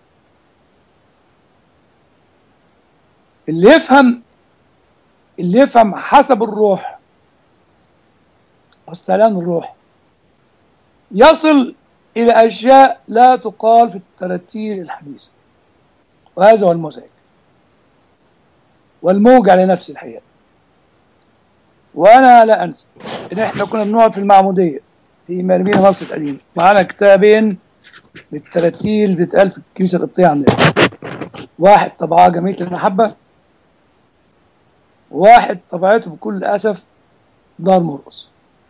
[SPEAKER 2] اللي يفهم اللي يفهم حسب الروح واستعلان الروح يصل إلى أشياء لا تقال في التراتيل الحديثة وهذا هو المزعج والموجع لنفسي الحقيقة وأنا لا أنسى إن إحنا كنا بنقعد في المعمودية في مرمين مصر القديمة معانا كتابين بالتراتيل بيتقال في الكنيسة القبطية عندنا واحد طبعاه جمعية المحبة واحد طبعته بكل أسف دار مرقص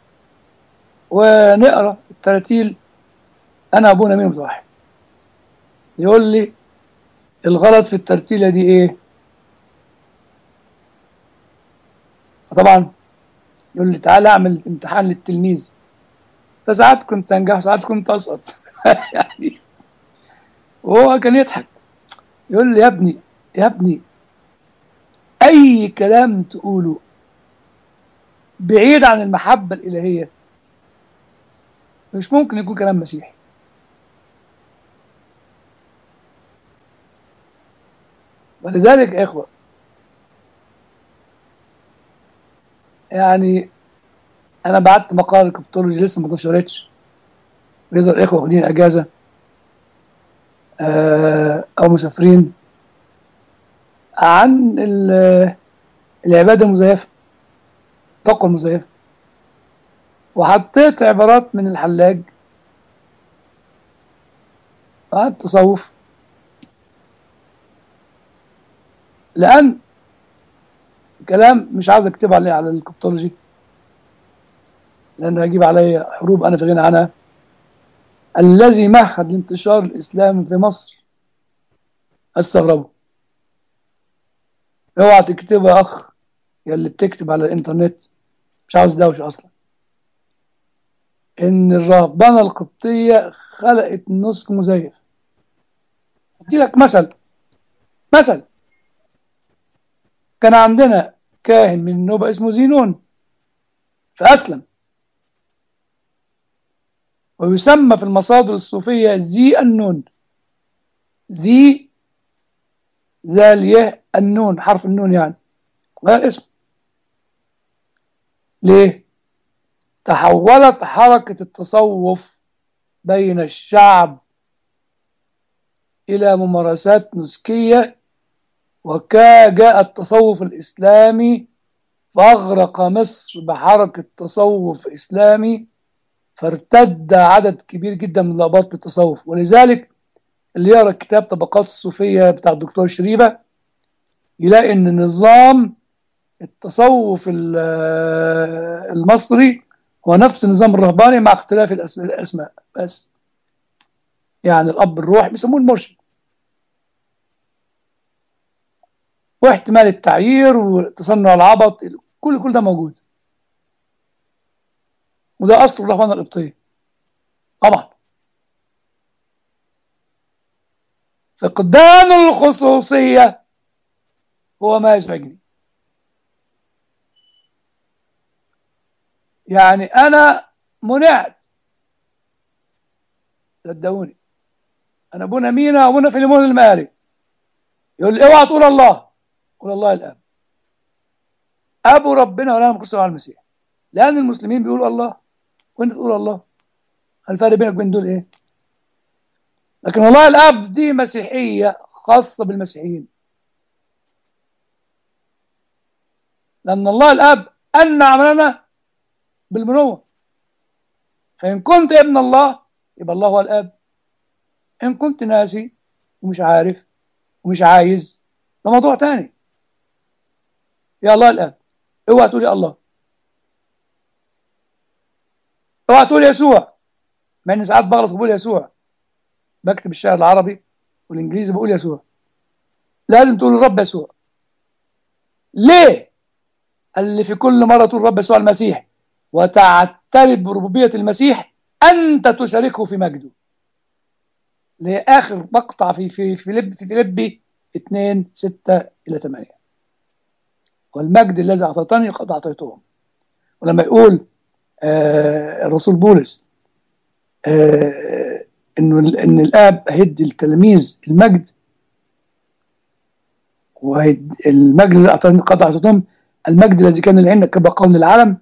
[SPEAKER 2] ونقرا التراتيل أنا أبونا مين واحد يقول لي الغلط في الترتيلة دي إيه؟ طبعا يقول لي تعالى أعمل امتحان للتلميذ فساعات كنت أنجح وساعات كنت أسقط يعني وهو كان يضحك يقول لي يا ابني يا ابني أي كلام تقوله بعيد عن المحبة الإلهية مش ممكن يكون كلام مسيحي ولذلك يا إخوة يعني أنا بعت مقال كبتولوجي لسه ما اتنشرتش بيظهر إخوة واخدين أجازة آه، أو مسافرين عن ال- العبادة المزيفة التقوى المزيفة وحطيت عبارات من الحلاج عن التصوف لأن كلام مش عاوز اكتب عليه على الكبتولوجي لأنه هيجيب عليا حروب أنا في غنى عنها الذي مهد لانتشار الإسلام في مصر استغربه اوعى تكتبها يا أخ يا اللي بتكتب على الإنترنت مش عاوز دوشة أصلا إن الرهبنة القبطية خلقت نسك مزيف أدي لك مثل مثل كان عندنا كاهن من النوبة اسمه زينون فأسلم ويسمى في المصادر الصوفية ذي النون ذي زاليه النون حرف النون يعني غير اسم ليه تحولت حركة التصوف بين الشعب إلى ممارسات نسكية وجاء التصوف الإسلامي فأغرق مصر بحركة تصوف إسلامي فارتد عدد كبير جدا من الأباط للتصوف ولذلك اللي يقرأ كتاب طبقات الصوفية بتاع الدكتور شريبة يلاقي إن نظام التصوف ال- المصري هو نفس النظام الرهباني مع اختلاف الأسم- الأسماء بس يعني الأب الروح بيسموه المرشد واحتمال التعيير وتصنع العبط كل كل ده موجود وده أصل الرهبنة القبطية طبعا فقدان الخصوصية هو ما يزعجني يعني انا منعت صدقوني انا ابونا مينا وابونا فيليمون المالي يقول لي اوعى تقول الله قول الله الاب ابو ربنا ولا مقصر على المسيح لان المسلمين بيقولوا الله وانت تقول الله الفرق بينك وبين دول ايه لكن الله الاب دي مسيحيه خاصه بالمسيحيين لان الله الاب انعم لنا بالبنوه فان كنت ابن الله يبقى الله هو الاب ان كنت ناسي ومش عارف ومش عايز ده موضوع تاني يا الله الاب اوعى تقول يا الله اوعى تقول يسوع مع اني ساعات بغلط وبقول يسوع بكتب الشعر العربي والانجليزي بقول يسوع لازم تقول الرب يسوع ليه اللي في كل مره تقول الرب يسوع المسيح وتعترف بربوبيه المسيح انت تشاركه في مجده لاخر مقطع في في فيليب في فيليبي 2 6 الى 8 والمجد الذي اعطيتني قد اعطيتهم ولما يقول آه الرسول بولس آه انه ان الاب هيدي التلاميذ المجد والمجد الذي اعطاني قد اعطيتهم المجد الذي كان لعندك كبقاء العالم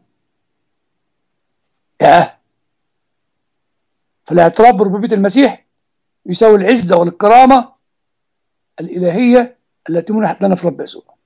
[SPEAKER 2] ياه فالاعتراف بربوبيه المسيح يساوي العزه والكرامه الالهيه التي منحت لنا في رب يسوع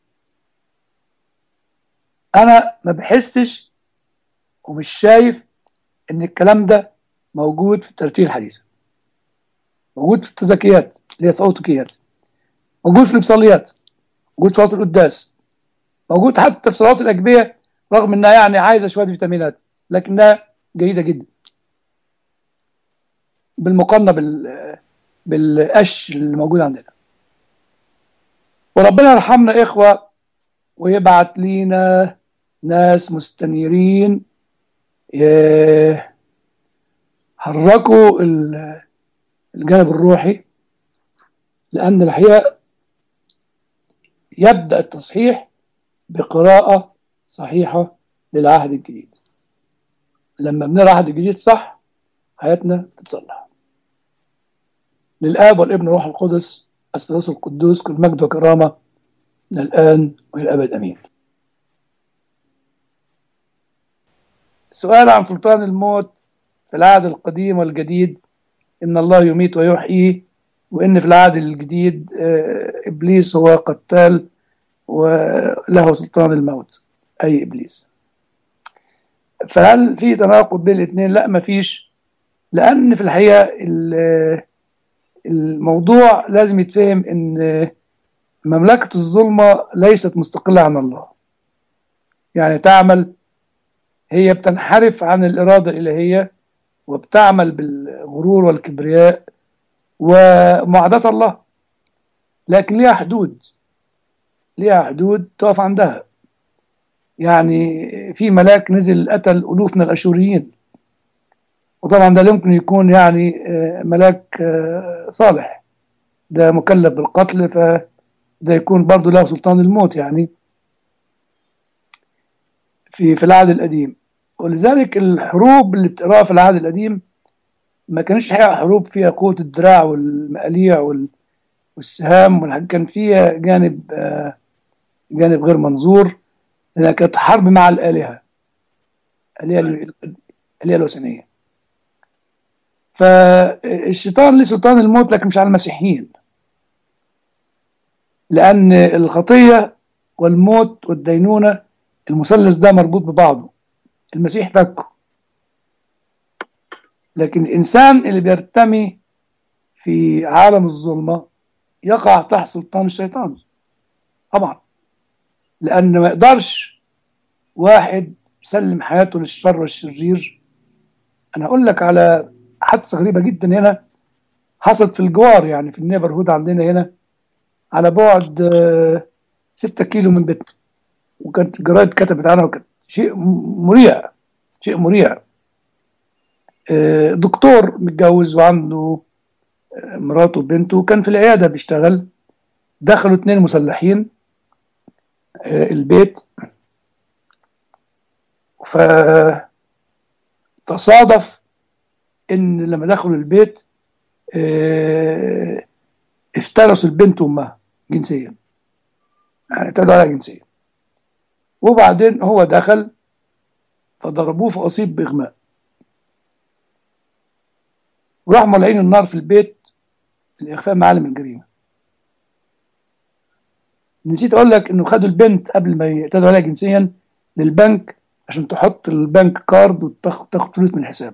[SPEAKER 2] انا ما بحسش ومش شايف ان الكلام ده موجود في الترتيب الحديثه موجود في التزكيات اللي هي ثوتكيات موجود في الابصاليات موجود في صلاه القداس موجود حتى في صلاه الاجبيه رغم انها يعني عايزه شويه فيتامينات لكنها جيده جدا بالمقارنه بال بالقش اللي موجود عندنا وربنا يرحمنا اخوه ويبعت لينا ناس مستنيرين يحركوا الجانب الروحي لأن الحقيقة يبدأ التصحيح بقراءة صحيحة للعهد الجديد لما بنقرا العهد الجديد صح حياتنا تتصلح للآب والابن والروح القدس الثالوث القدوس كل مجد وكرامة من الآن وإلى الأبد أمين سؤال عن سلطان الموت في العهد القديم والجديد إن الله يميت ويحيي وإن في العهد الجديد إبليس هو قتال وله سلطان الموت أي إبليس فهل في تناقض بين الاثنين؟ لا مفيش لأن في الحقيقة الموضوع لازم يتفهم إن مملكة الظلمة ليست مستقلة عن الله يعني تعمل هي بتنحرف عن الإرادة الإلهية وبتعمل بالغرور والكبرياء ومعاداة الله لكن ليها حدود ليها حدود تقف عندها يعني في ملاك نزل قتل ألوف من الأشوريين وطبعا ده يمكن يكون يعني ملاك صالح ده مكلف بالقتل فده يكون برضه له سلطان الموت يعني في في العهد القديم ولذلك الحروب اللي بتقراها في العهد القديم ما كانش حقيقة حروب فيها قوة الدراع والمقاليع والسهام كان فيها جانب جانب غير منظور لأنها كانت حرب مع الآلهة الآلهة الوثنية فالشيطان له سلطان الموت لكن مش على المسيحيين لأن الخطية والموت والدينونة المثلث ده مربوط ببعضه المسيح فكه لكن الإنسان اللي بيرتمي في عالم الظلمة يقع تحت سلطان الشيطان طبعا لأن ما يقدرش واحد يسلم حياته للشر والشرير أنا أقول لك على حادثة غريبة جدا هنا حصلت في الجوار يعني في النيبر هود عندنا هنا على بعد ستة كيلو من بيتنا وكانت جرايد كتبت عنها وكانت شيء مريع شيء مريع دكتور متجوز وعنده مراته وبنته وكان في العيادة بيشتغل دخلوا اتنين مسلحين البيت ف فصادف ان لما دخلوا البيت اه افترسوا البنت وامها جنسيا يعني اعتدوا عليها جنسيا وبعدين هو دخل فضربوه فاصيب باغماء وراح مولعين النار في البيت لاخفاء معالم الجريمه نسيت اقول لك انه خدوا البنت قبل ما يعتدوا عليها جنسيا للبنك عشان تحط البنك كارد وتاخد فلوس من الحساب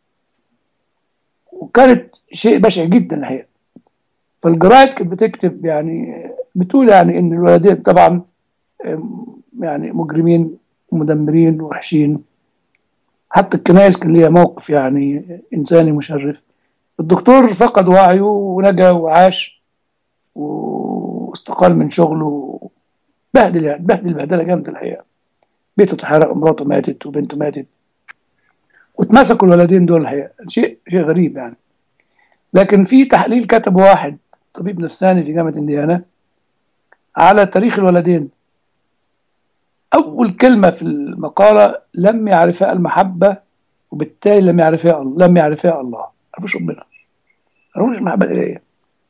[SPEAKER 2] وكانت شيء بشع جدا الحقيقه فالجرايد كانت بتكتب يعني بتقول يعني ان الولدين طبعا يعني مجرمين ومدمرين ووحشين حتى الكنائس كان ليها موقف يعني انساني مشرف الدكتور فقد وعيه ونجا وعاش واستقال من شغله بهدل يعني بهدل بهدله جامده الحقيقه بيته اتحرق ومراته ماتت وبنته ماتت واتمسكوا الولدين دول الحقيقه شيء شيء غريب يعني لكن في تحليل كتبه واحد طبيب نفساني في جامعه انديانا على تاريخ الولدين اول كلمه في المقاله لم يعرفها المحبه وبالتالي لم يعرفها الله لم يعرفها الله عرفوش ربنا عرفوش المحبه الالهيه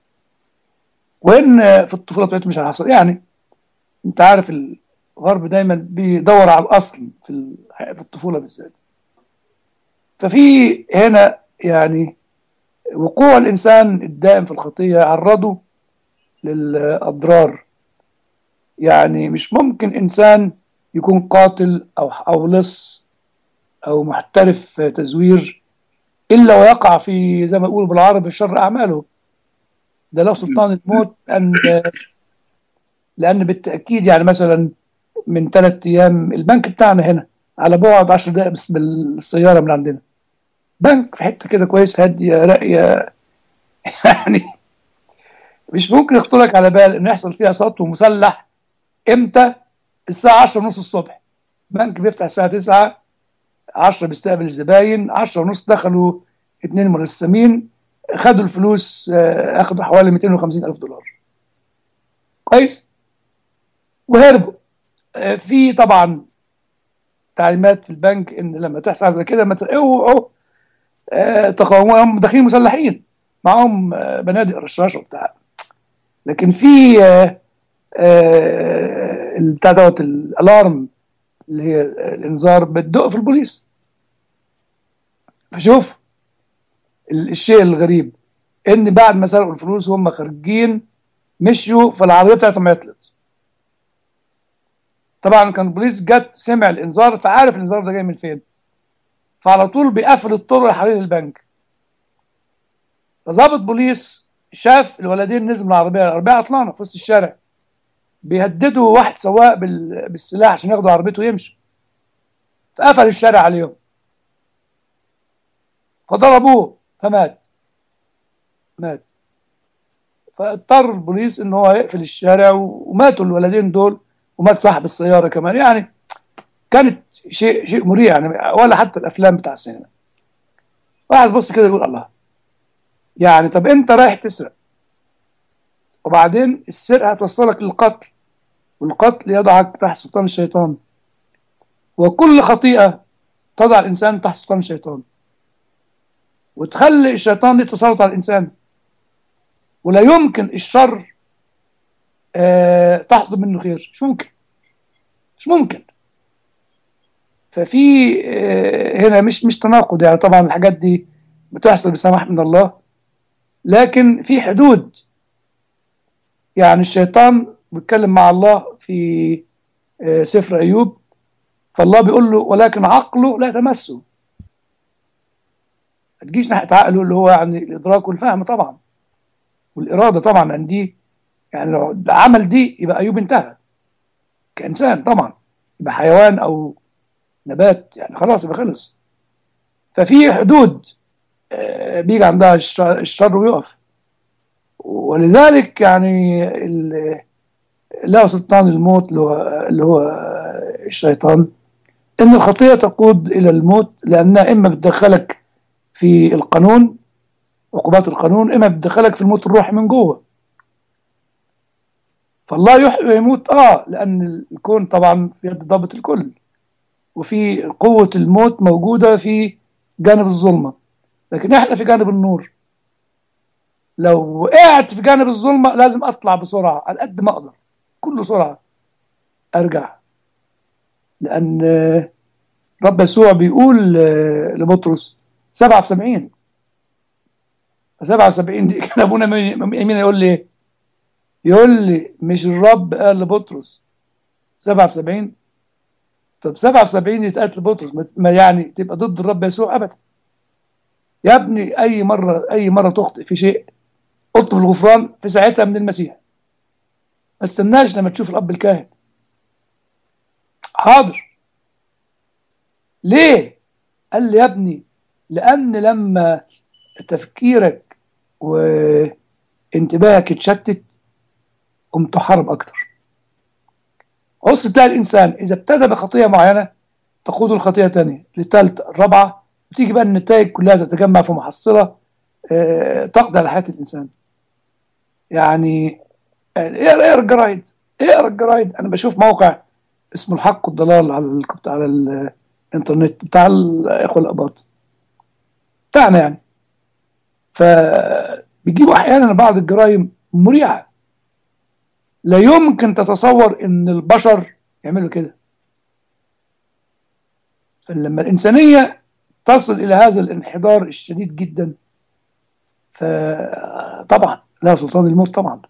[SPEAKER 2] وان في الطفوله بتاعتهم مش هيحصل يعني انت عارف الغرب دايما بيدور على الاصل في في الطفوله بالذات ففي هنا يعني وقوع الانسان الدائم في الخطيه عرضه للاضرار يعني مش ممكن انسان يكون قاتل او او لص او محترف تزوير الا ويقع في زي ما يقولوا بالعربي شر اعماله ده له سلطان الموت لان لان بالتاكيد يعني مثلا من ثلاث ايام البنك بتاعنا هنا على بعد 10 دقائق بس بالسياره من عندنا بنك في حته كده كويس هاديه راقيه يعني مش ممكن يخطر لك على بال ان يحصل فيها سطو مسلح امتى الساعه 10 ونص الصبح بنك بيفتح الساعه 9 10 بيستقبل الزباين 10 ونص دخلوا اثنين مرسمين خدوا الفلوس اخدوا حوالي 250 الف دولار كويس وهربوا في طبعا تعليمات في البنك ان لما تحصل زي كده ما اوعوا تقاوموا هم داخلين مسلحين معاهم بنادق رشاش وبتاع لكن في بتاع دوت الالارم اللي هي الانذار بتدق في البوليس فشوف الشيء الغريب ان بعد ما سرقوا الفلوس وهم خارجين مشوا فالعربيه بتاعتهم عطلت طبعا كان البوليس جت سمع الانذار فعارف الانذار ده جاي من فين فعلى طول بيقفل الطرق اللي حوالين البنك فظابط بوليس شاف الولدين نزلوا من العربيه العربيه عطلانه في وسط الشارع بيهددوا واحد سواق بالسلاح عشان ياخدوا عربيته ويمشوا فقفل الشارع عليهم فضربوه فمات مات فاضطر البوليس ان هو يقفل الشارع وماتوا الولدين دول ومات صاحب السياره كمان يعني كانت شيء شيء مريع يعني ولا حتى الافلام بتاع السينما واحد بص كده يقول الله يعني طب انت رايح تسرق وبعدين السرقه هتوصلك للقتل والقتل يضعك تحت سلطان الشيطان وكل خطيئه تضع الانسان تحت سلطان الشيطان وتخلي الشيطان يتسلط على الانسان ولا يمكن الشر آه تحصل منه خير مش ممكن مش ممكن ففي آه هنا مش مش تناقض يعني طبعا الحاجات دي بتحصل بسماح من الله لكن في حدود يعني الشيطان بيتكلم مع الله في آه سفر ايوب فالله بيقول له ولكن عقله لا تمسه ما تجيش ناحيه عقله اللي هو يعني الادراك والفهم طبعا والاراده طبعا ان دي يعني لو عمل دي يبقى ايوب انتهى كانسان طبعا يبقى حيوان او نبات يعني خلاص يبقى خلص ففي حدود بيجي عندها الشر ويقف ولذلك يعني له سلطان الموت اللي هو, اللي هو الشيطان ان الخطيه تقود الى الموت لانها اما بتدخلك في القانون عقوبات القانون اما بتدخلك في الموت الروحي من جوه فالله يحيي ويموت اه لان الكون طبعا في يد ضابط الكل وفي قوه الموت موجوده في جانب الظلمة لكن احنا في جانب النور لو وقعت في جانب الظلمة لازم اطلع بسرعة على قد ما اقدر كل سرعة ارجع لان رب يسوع بيقول لبطرس سبعة في سبعين سبعة وسبعين دي كان ابونا يمين يقول لي يقول لي مش الرب قال لبطرس سبعة في سبعين طب سبعة في سبعين يتقال لبطرس ما يعني تبقى ضد الرب يسوع ابدا يا ابني اي مرة اي مرة تخطئ في شيء اطلب الغفران في ساعتها من المسيح ما استناش لما تشوف الاب الكاهن حاضر ليه قال لي يا ابني لان لما تفكيرك وانتباهك اتشتت قمت تحارب اكتر بص تلاقي الانسان اذا ابتدى بخطيه معينه تقود الخطيه تانية للثالثه الرابعه وتيجي بقى النتائج كلها تتجمع في محصله اه تقضي على حياه الانسان يعني اقرا الجرايد اقرا الجرايد انا بشوف موقع اسمه الحق والضلال على على الانترنت بتاع الاخوه الاباط بتاعنا يعني فبيجيبوا احيانا بعض الجرائم مريعه لا يمكن تتصور ان البشر يعملوا كده فلما الانسانيه تصل الى هذا الانحدار الشديد جدا فطبعا لا سلطان الموت طبعا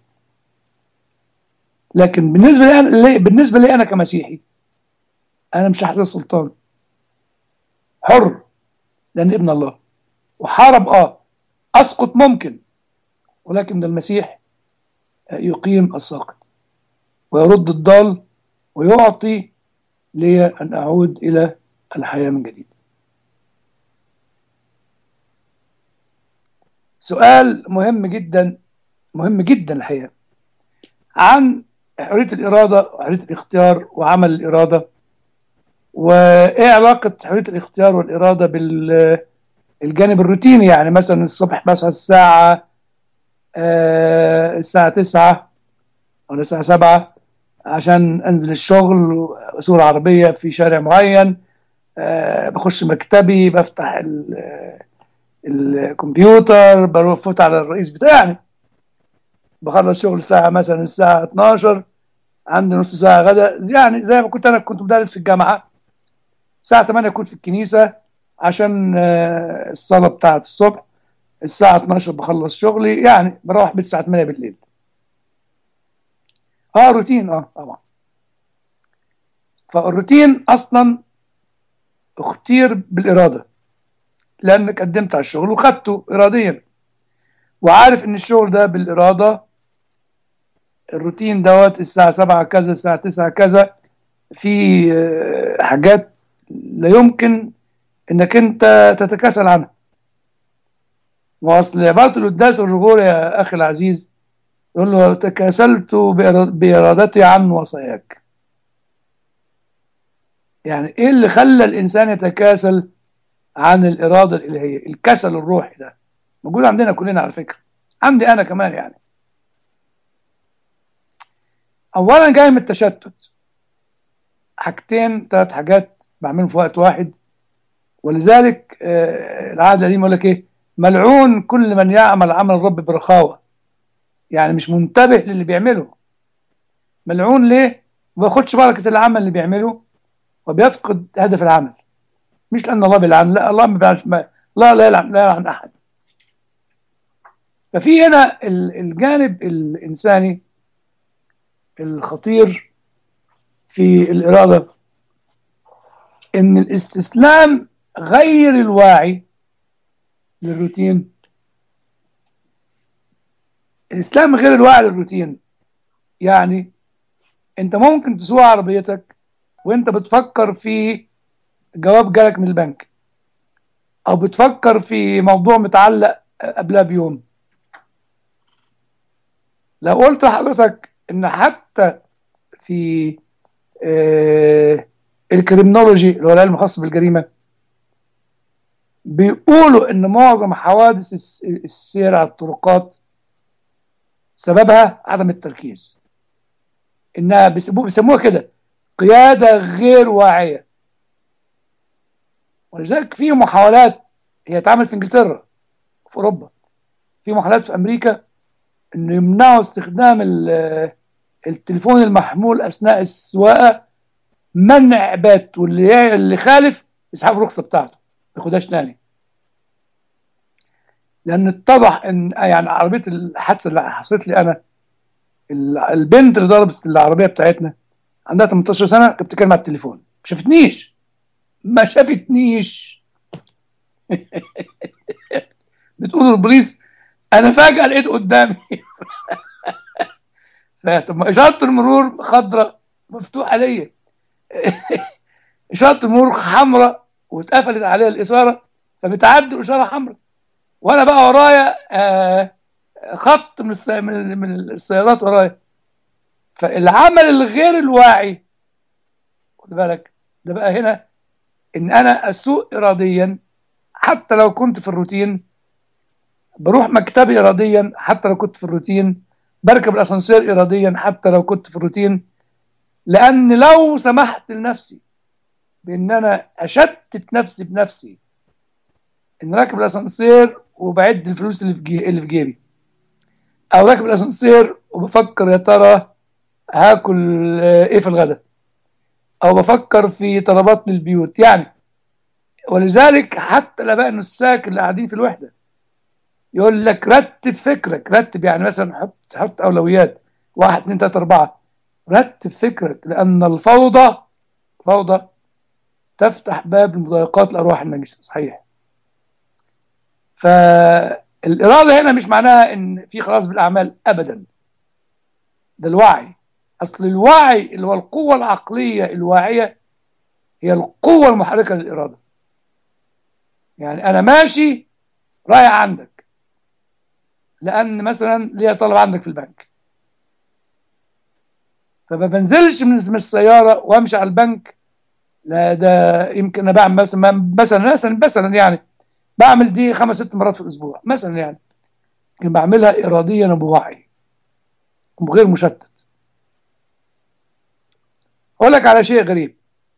[SPEAKER 2] لكن بالنسبه لي أنا بالنسبه لي انا كمسيحي انا مش هحتاج سلطان حر لان ابن الله وحارب اه اسقط ممكن ولكن المسيح يقيم الساقط ويرد الضال ويعطي لي ان اعود الى الحياه من جديد سؤال مهم جدا مهم جدا الحقيقه عن حريه الاراده وحريه الاختيار وعمل الاراده وايه علاقه حريه الاختيار والاراده بالجانب الروتيني يعني مثلا الصبح بصحى الساعه آه الساعه 9 ولا الساعه 7 عشان انزل الشغل واسوق العربيه في شارع معين آه بخش مكتبي بفتح الكمبيوتر بفوت على الرئيس بتاعي بخلص شغل الساعة مثلا الساعة 12 عندي نص ساعة غدا يعني زي ما كنت أنا كنت مدرس في الجامعة الساعة 8 أكون في الكنيسة عشان الصلاة بتاعة الصبح الساعة 12 بخلص شغلي يعني بروح بيت الساعة 8 بالليل اه روتين اه طبعا فالروتين أصلا اختير بالإرادة لأنك قدمت على الشغل وخدته إراديا وعارف إن الشغل ده بالإرادة الروتين دوت الساعة 7 كذا الساعة 9 كذا في حاجات لا يمكن انك انت تتكاسل عنها واصل عبارة القداس الرجولة يا اخي العزيز يقول له تكاسلت بارادتي عن وصاياك يعني ايه اللي خلى الانسان يتكاسل عن الاراده الالهيه الكسل الروحي ده موجود عندنا كلنا على فكره عندي انا كمان يعني اولا جاي من التشتت حاجتين ثلاث حاجات بعملهم في وقت واحد ولذلك آه العاده القديمه يقول لك ايه ملعون كل من يعمل عمل الرب برخاوه يعني مش منتبه للي بيعمله ملعون ليه ما بياخدش بركه العمل اللي بيعمله وبيفقد هدف العمل مش لان الله بيلعن لا الله ما بيلعنش لا لا يلعن لا يلعن احد ففي هنا الجانب الانساني الخطير في الاراده ان الاستسلام غير الواعي للروتين الاسلام غير الواعي للروتين يعني انت ممكن تسوق عربيتك وانت بتفكر في جواب جالك من البنك او بتفكر في موضوع متعلق قبلها بيوم لو قلت لحضرتك ان حتى في آه الكريمنولوجي اللي هو العلم الخاص بالجريمه بيقولوا ان معظم حوادث السير على الطرقات سببها عدم التركيز انها بيسموها كده قياده غير واعيه ولذلك في محاولات هي اتعمل في انجلترا في اوروبا في محلات في امريكا انه يمنعوا استخدام ال- التليفون المحمول اثناء السواقه منع بات واللي اللي خالف يسحب الرخصه بتاعته ما ياخدهاش تاني لان اتضح ان يعني عربيه الحادثه اللي حصلت لي انا ال- البنت اللي ضربت العربيه بتاعتنا عندها 18 سنه كانت بتتكلم على التليفون ما شافتنيش ما شافتنيش بتقول البوليس انا فجاه لقيت قدامي لا طب ما اشاره المرور خضراء مفتوحه ليا اشاره المرور حمراء واتقفلت عليها الاشاره فبتعدي الاشاره حمراء وانا بقى ورايا آه، خط من الس- من من السيارات ورايا فالعمل الغير الواعي خد بالك ده بقى هنا ان انا اسوق اراديا حتى لو كنت في الروتين بروح مكتبي اراديا حتى لو كنت في الروتين بركب الاسانسير اراديا حتى لو كنت في الروتين لان لو سمحت لنفسي بان انا اشتت نفسي بنفسي ان راكب الاسانسير وبعد الفلوس اللي في جي... اللي في جيبي او راكب الاسانسير وبفكر يا ترى هاكل آه، ايه في الغداء او بفكر في طلبات للبيوت يعني ولذلك حتى الاباء النساك اللي قاعدين في الوحده يقول لك رتب فكرك رتب يعني مثلا حط حط اولويات واحد اثنين ثلاثه اربعه رتب فكرك لان الفوضى فوضى تفتح باب لمضايقات الارواح النجسه صحيح فالاراده هنا مش معناها ان في خلاص بالاعمال ابدا ده الوعي اصل الوعي اللي هو القوه العقليه الواعيه هي القوه المحركه للاراده يعني انا ماشي رايح عندك لان مثلا ليا طلب عندك في البنك فما بنزلش من من السياره وامشي على البنك لا ده يمكن انا بعمل مثلا مثلا مثلا مثلا يعني بعمل دي خمس ست مرات في الاسبوع مثلا يعني لكن بعملها اراديا وبوعي وغير مشتت اقول لك على شيء غريب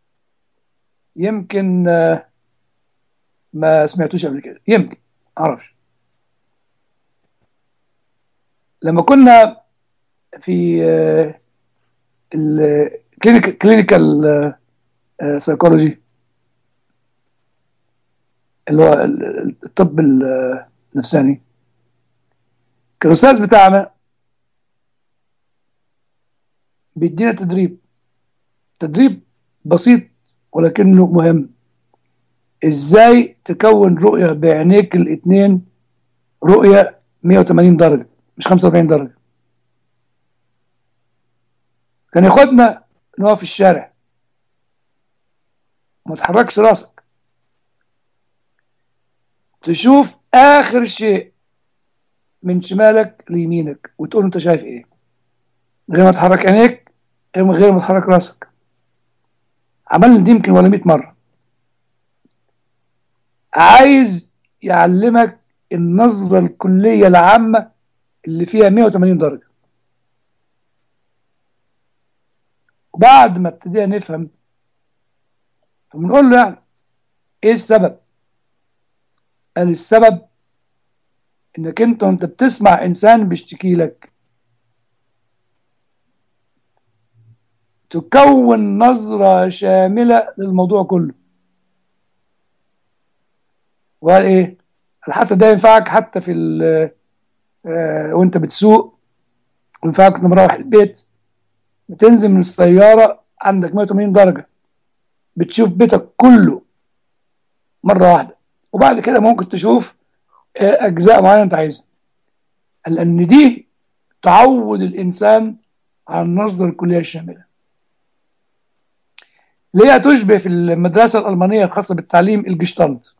[SPEAKER 2] يمكن آه، ما سمعتوش قبل كده يمكن معرفش لما كنا في الكلينيكال سايكولوجي اللي هو ال- الطب ال- النفساني كان الاستاذ بتاعنا بيدينا تدريب تدريب بسيط ولكنه مهم ازاي تكون رؤية بعينيك الاتنين رؤية 180 درجة مش 45 درجة كان ياخدنا نقف في الشارع ما تحركش راسك تشوف اخر شيء من شمالك ليمينك وتقول انت شايف ايه من غير ما تحرك عينيك من غير ما تحرك راسك عملنا دي يمكن ولا 100 مره عايز يعلمك النظرة الكلية العامة اللي فيها 180 درجة وبعد ما ابتدينا نفهم فبنقول له يعني ايه السبب قال السبب انك انت وانت بتسمع انسان بيشتكي لك تكون نظرة شاملة للموضوع كله وقال ايه قال حتى ده ينفعك حتى في ال- آه، وانت بتسوق وينفعك وانت مروح البيت بتنزل من السيارة عندك 180 درجة بتشوف بيتك كله مرة واحدة وبعد كده ممكن تشوف آه، أجزاء معينة أنت عايزها قال لأن دي تعود الإنسان على النظرة الكلية الشاملة اللي هي تشبه في المدرسة الألمانية الخاصة بالتعليم الجشتالت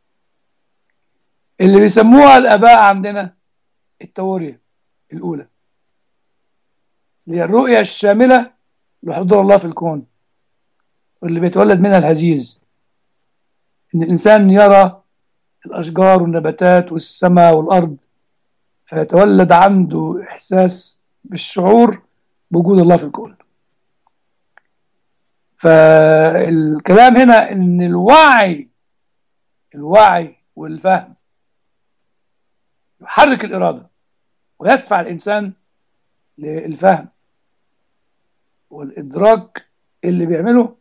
[SPEAKER 2] اللي بيسموها الآباء عندنا التورية الأولى اللي هي الرؤية الشاملة لحضور الله في الكون واللي بيتولد منها الهزيز إن الإنسان يرى الأشجار والنباتات والسماء والأرض فيتولد عنده إحساس بالشعور بوجود الله في الكون فالكلام هنا إن الوعي الوعي والفهم يحرك الإرادة ويدفع الإنسان للفهم والإدراك اللي بيعمله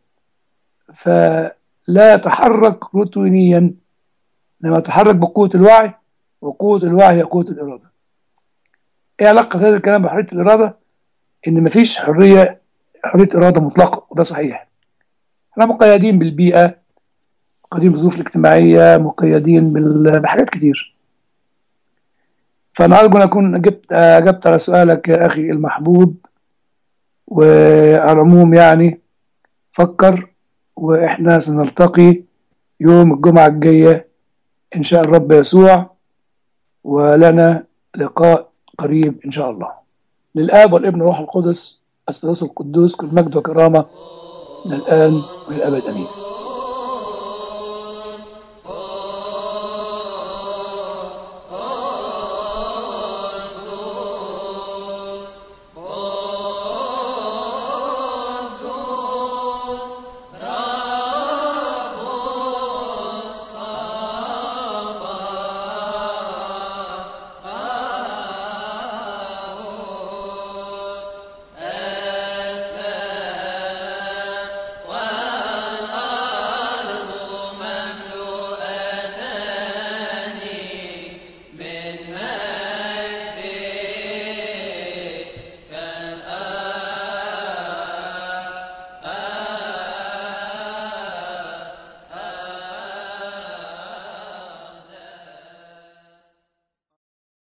[SPEAKER 2] فلا يتحرك روتينيا لما يتحرك بقوة الوعي وقوة الوعي هي قوة الإرادة إيه علاقة هذا الكلام بحرية الإرادة؟ إن مفيش حرية حرية إرادة مطلقة وده صحيح احنا مقيدين بالبيئة مقيدين بالظروف الاجتماعية مقيدين بال- بحاجات كتير فأنا أرجو أن أكون جبت أجبت على سؤالك يا أخي المحبوب وعلى العموم يعني فكر وإحنا سنلتقي يوم الجمعة الجاية إن شاء الرب يسوع ولنا لقاء قريب إن شاء الله للآب والابن والروح القدس الثالوث القدوس كل مجد وكرامة من الآن والأبد أمين